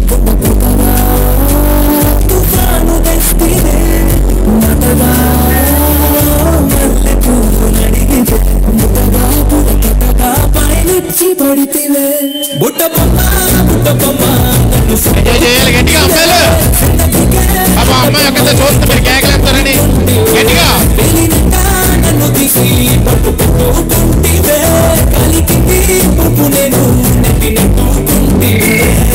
తుఫాను తెస్తేనే నటగా మల్లె పువ్వులు అడిగితే ముద్దగా పుడకగా పైనుచ్చి పడితివే బుట్ట బొమ్మ బుట్ట బొమ్మ నన్ను చేయాలి గట్టిగా అమ్మాయిలు పాప అమ్మాయి ఒక్కతే చూస్తే మీరు కేకలేస్తారని గట్టిగా నన్ను తీసి పట్టుకుంటివే కలికి పువ్వు నేను నెట్టినట్టుకుంటివే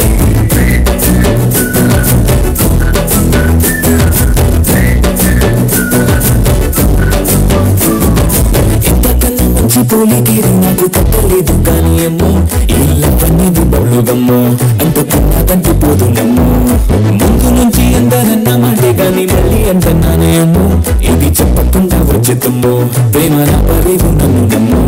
ఎంతకన్నా మంచి పోలికేది నాకు తప్పలేదు కానీ ఏమో ఈ లవ్ అనేది బౌలుగమ్మో అంటుకున్నదంటూ పోదు నమ్ము ముందు నుంచి అందరన్న మాటే గాని మళ్ళీ అంటున్నానే అమ్ము ఇది చెప్పకుండా వచ్చే తుమ్ము ప్రేమ నా పరేవు నన్ను నమ్ము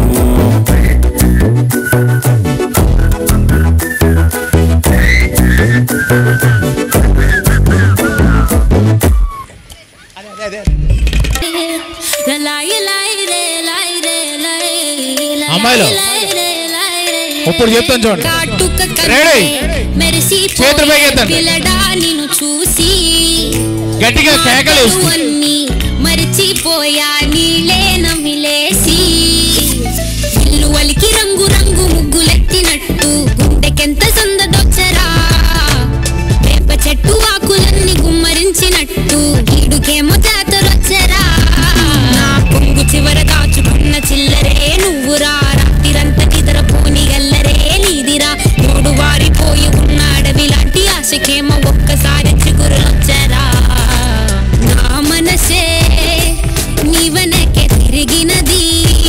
అమ్మాయిలు ఇప్పుడు చెప్తాను చూడండి రెడీ చేతులు పైకెత్తండి. పిల్లడా నిన్ను చూసి గట్టిగా కేకలు వేస్తూ. అన్ని మరిచిపోయా నీళ్ళే నమిలేసి ఇల్లు వలికి రంగు రంగు ముగ్గులెట్టినట్టు గుండెకెంత సందదొచ్చరా వేప చెట్టు ఆకులన్నీ గుమ్మరించినట్టు గీడుకేమో జాతరొచ్చరా నా పొంగు చివర దాచుకున్న చిల్లరే నువ్వురా రాత్రిరంతా నిద్రపోని గల్లరే నీదిరా మూడు వారిపోయి ఉన్న అడవి లాంటి ఆశకేమో ఒక్కసారి చిగురులొచ్చరా నా మనసే నీ వెనకే తిరిగినది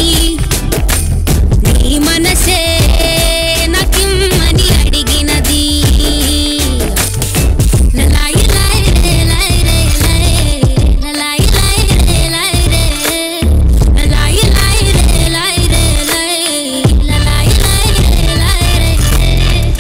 నీ మనసే నాకిమ్మని అడిగినది లలాయి లాయి రే లాయి రే లాయి. లలాయి లాయి రే లాయి రే. లలాయి లాయి రే లాయి రే లాయి. లలాయి లాయి రే లాయి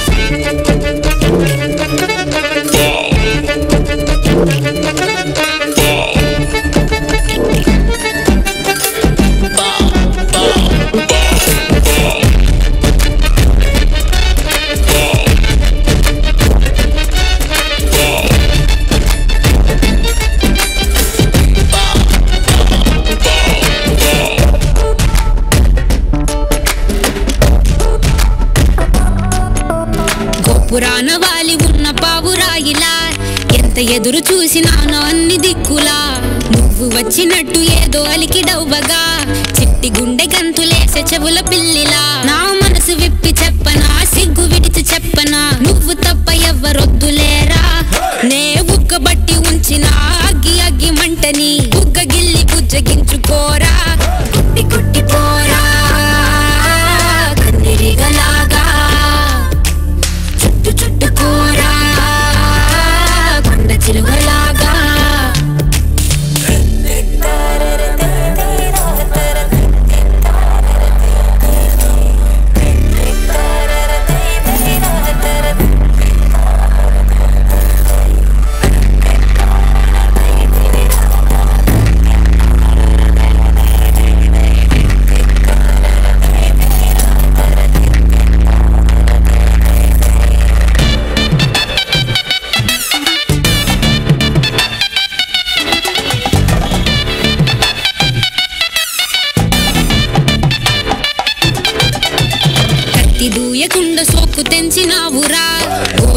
గోపురాన వాలి ఉన్న పావురాయిలా ఎంత ఎదురు చూసినానో అన్ని దిక్కులా నువ్వు వచ్చినట్టు ఏదో అలికి డవ్వగా చిట్టి గుండె గంతులేసే చెవుల పిల్లిలా నా మనసు విప్పి చెప్పనా సిగ్గు విడిచి చెప్పనా నువ్వు తప్ప ఎవ్వరొద్దులేరా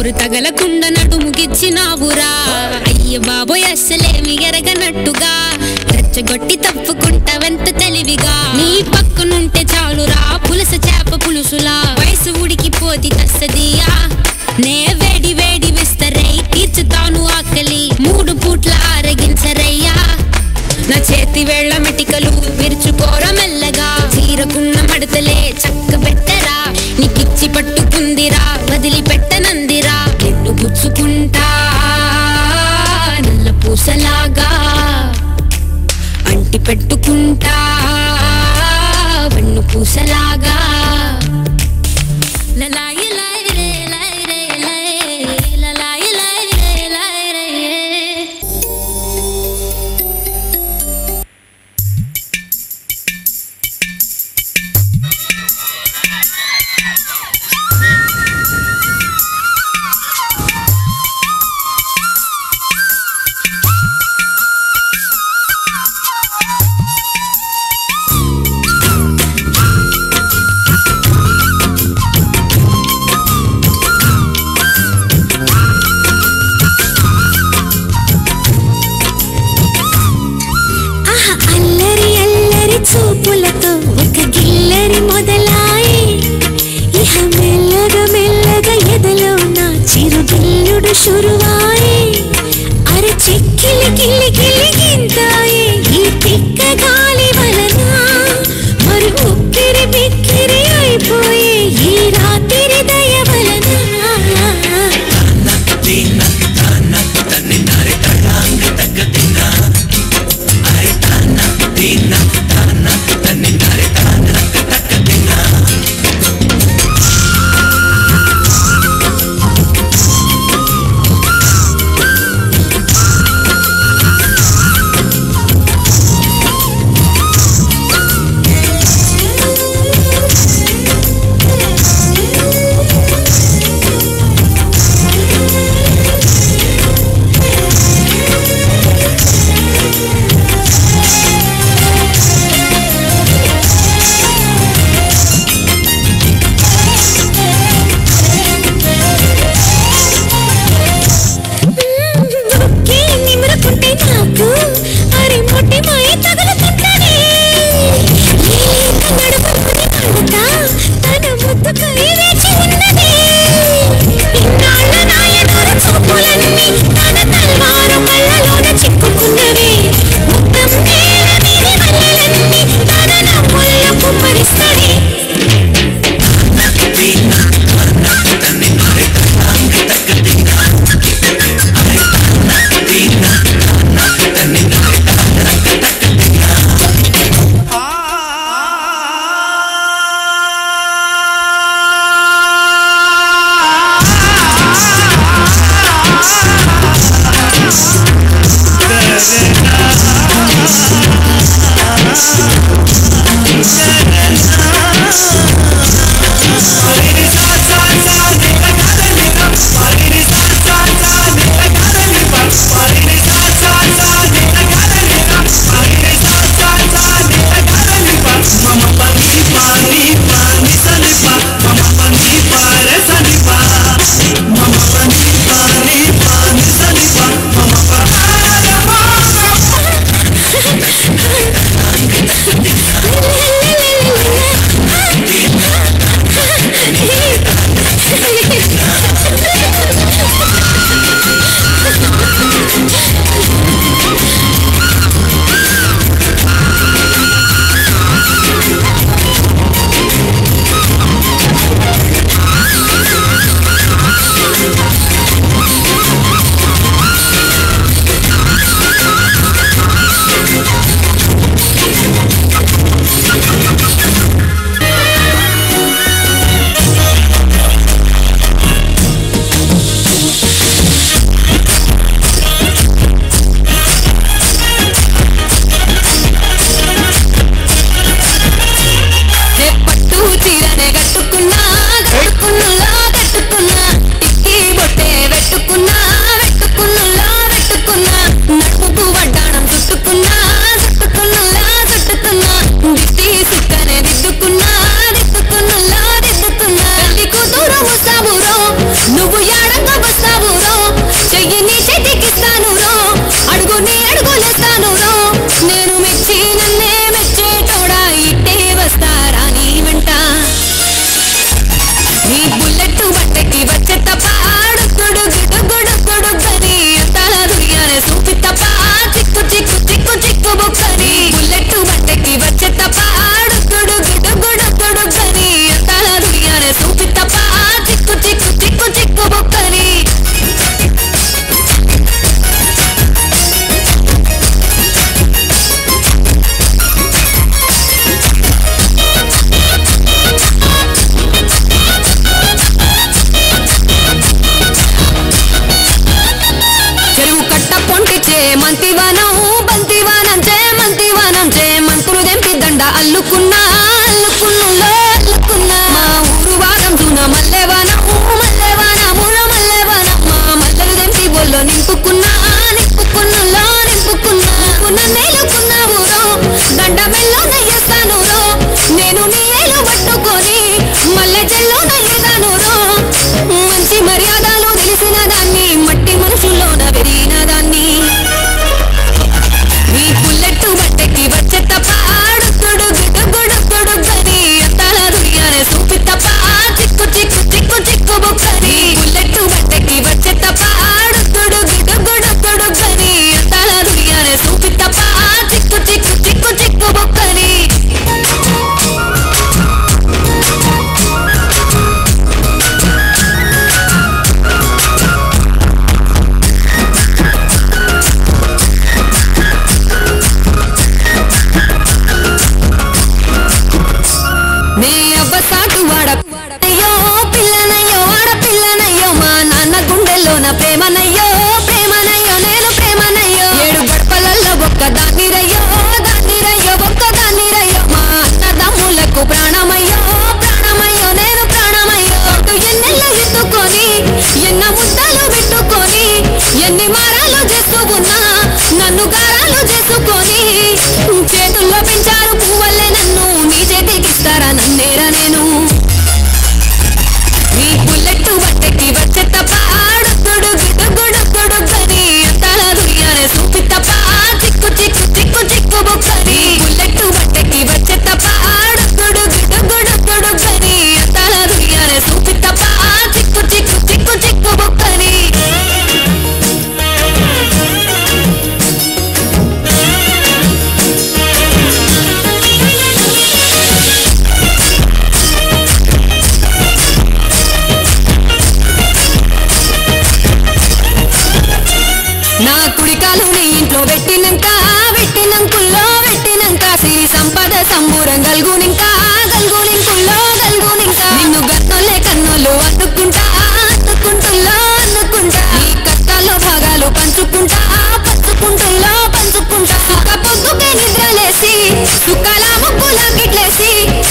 నోరు తగలకుండా నడుముగిచ్చినావురా అయ్య బాబోయ్ అస్సలేమి ఎరగనట్టుగా రెచ్చగొట్టి తప్పుకుంటావెంత తెలివిగా నీ పక్కనుంటే చాలురా పులస చేప పులుసులా వయసు ఉడికిపోతి తస్సదియా నే వేడి వేడి విస్తరై తీర్చుతాను ఆకలి మూడు పూట్ల ఆరగించరయ్యా నా చేతి వేళ్ల మెటికలు విరుచుకోర మెల్లగా చీరకున్న మడతలే చక్క పెట్టరా నీకిచ్చి పట్టుకుందిరా వదిలిపెట్టనందిరా నిన్ను గుచ్చుకుంటా నల్ల పూసలాగా అంటి పెట్టుకుంటా వెన్ను పూసలాగా లలాయి లాయి రే లాయి రే లాయి, లలాయి లాయి రే లాయి రే. ఆహా అల్లరి అల్లరి చూపులతో ఒక గిల్లరి మొదలాయి ఇహ మెల్లగా మెల్లగా ఎదలో నా చిరు గిల్లుడు షురువాయి అరే చిక్కిలి గిల్లి గిల్లి గింతాయి ఈ తిక్క గాలి వలన మరి ఉక్కిరి బిక్కిరి అయిపోయి ఈ రాత్రి దయ వలన Thank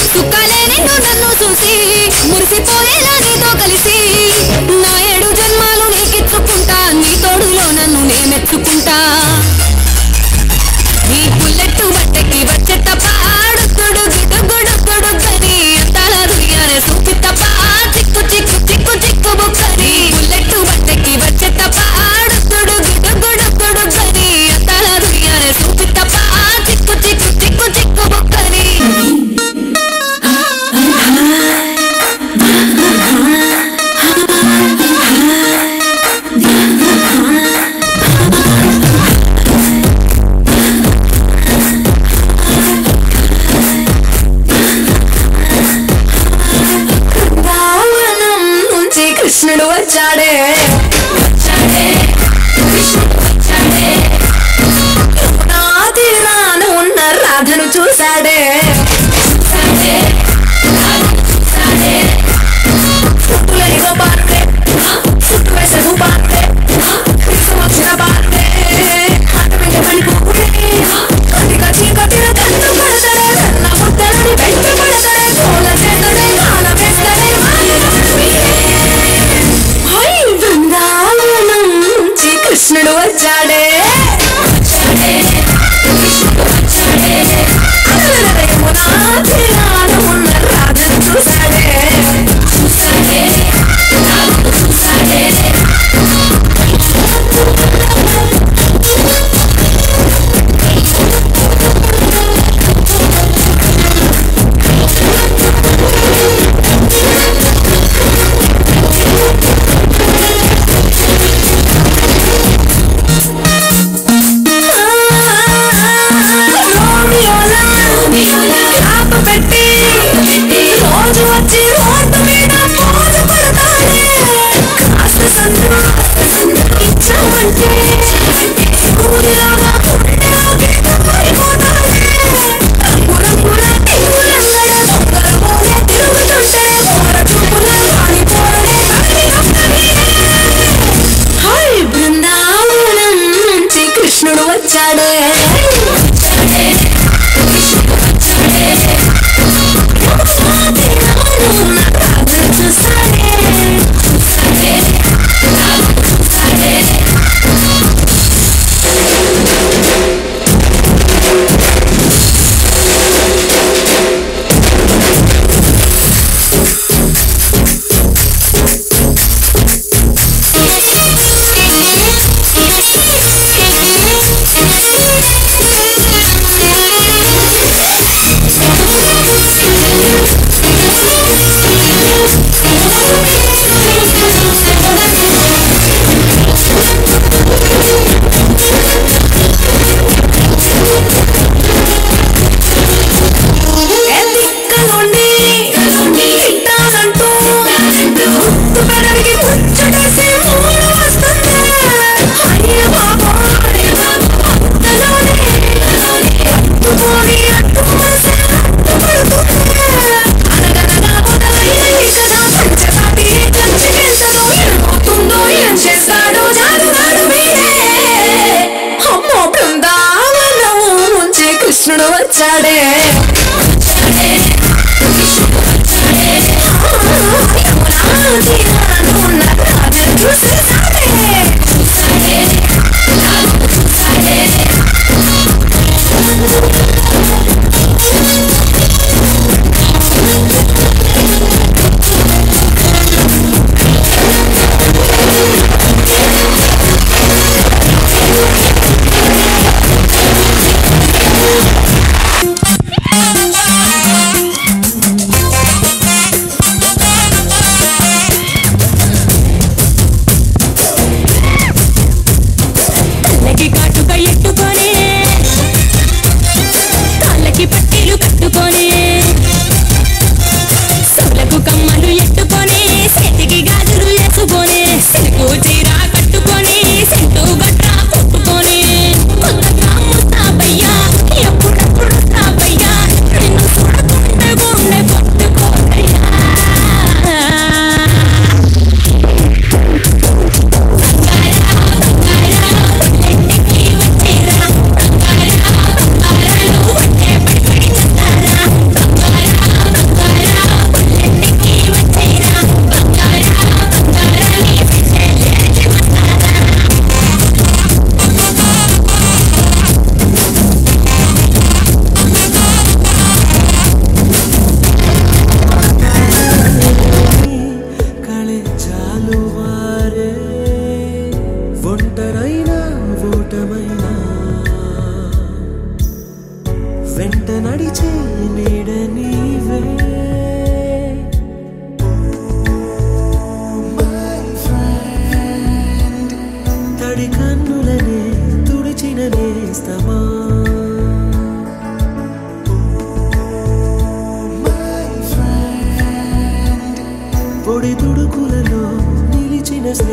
సుఖాలే నిన్ను నన్ను చూసి మురిసిపోయేలా నీతో కలిసి నా ఏడు జన్మాలు నీకిచ్చుకుంటా నీ తోడులో నన్ను నేమెచ్చుకుంటా నీ బుల్లెట్ బట్టకి వచ్చే తప్ప ఆడుతుడు గుడుగుడు గుడుగని అంతాల దుర్యానే సూపి తప్ప చిక్కు చిక్కు చిక్కు చిక్కు బుక్కని బుల్లెట్ బట్టకి వచ్చే తప్ప ఆడుతుడు గుడుగుడు గుడుగని అంతాల దుర్యానే సూపి తప్ప చిక్కు చిక్కు చిక్కు చిక్కు బుక్కని రావణం నుంచి కృష్ణుడు వచ్చాడే వచ్చాడే కృష్ణుడు వచ్చాడే యమునా తీరాన ఉన్న రాధను చూశాడే చూశాడే రాధను చూశాడే చుట్టులేని గోపాలుడే చుట్టు వేసే భూపాలుడే వచ్చిన బాలుడే అటమింగ పడిపోకుడే కటిక చీకటిన కన్ను పడతడే కన్న ముద్దలని వెంట పడతడే కోల చేతడే కాల వేస్తడే హై బృందావనం నుంచి కృష్ణుడు వచ్చాడే వచ్చాడే కృష్ణుడు వచ్చాడే అలలల యమున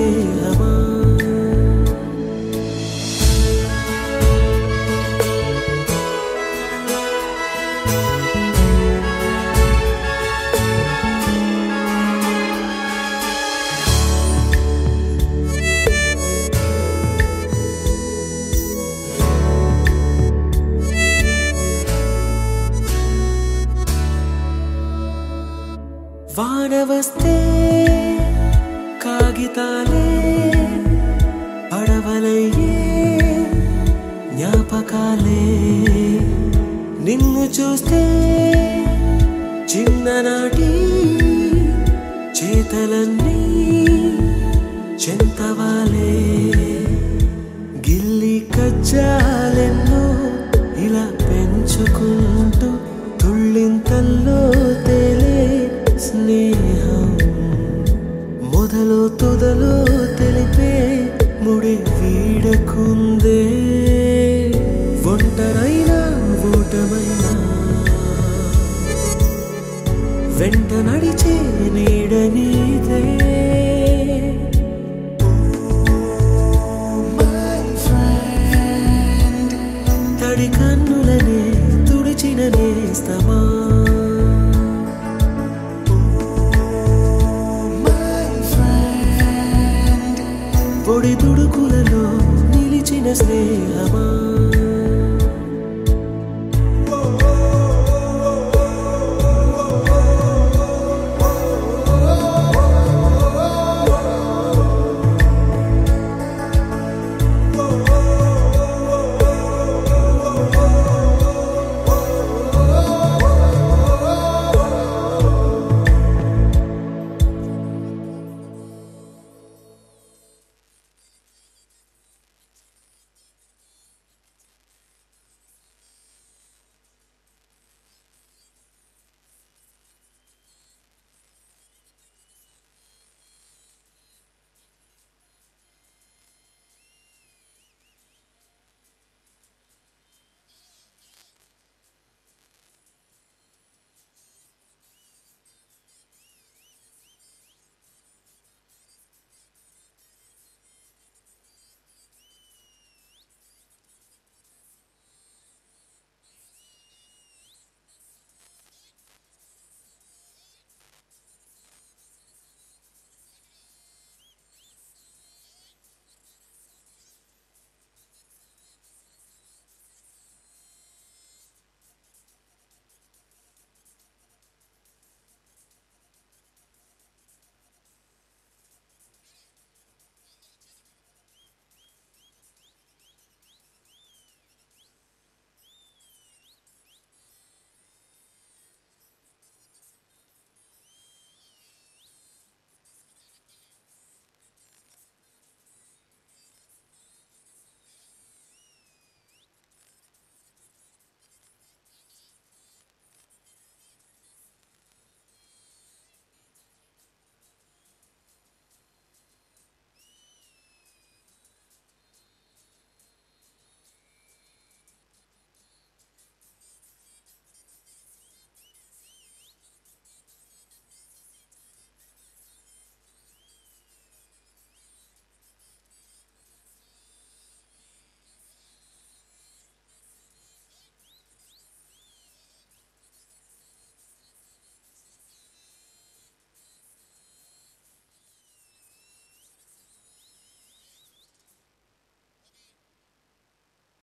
స్నేహమా వాన వస్తే కాగితాలే పడవలయ్యే జ్ఞాపకాలే నిన్ను చూస్తే చిన్ననాటి చేతలన్నీ చెంతవాలే గిల్లి కజ్జాలెన్నో ఇలా పెంచుకుంటూ తుళ్ళింతల్లో తేలే స్నేహం మొదలు తుదలు తెలిపే ముడి వీడకుందే ఒంటరైనా ఓటమైనా వెంట నడిచే నీడ నీదే తడి కన్నులనే తుడిచిన నేస్తమా పొడి తుడుకులలో నిలిచిన స్నేహమా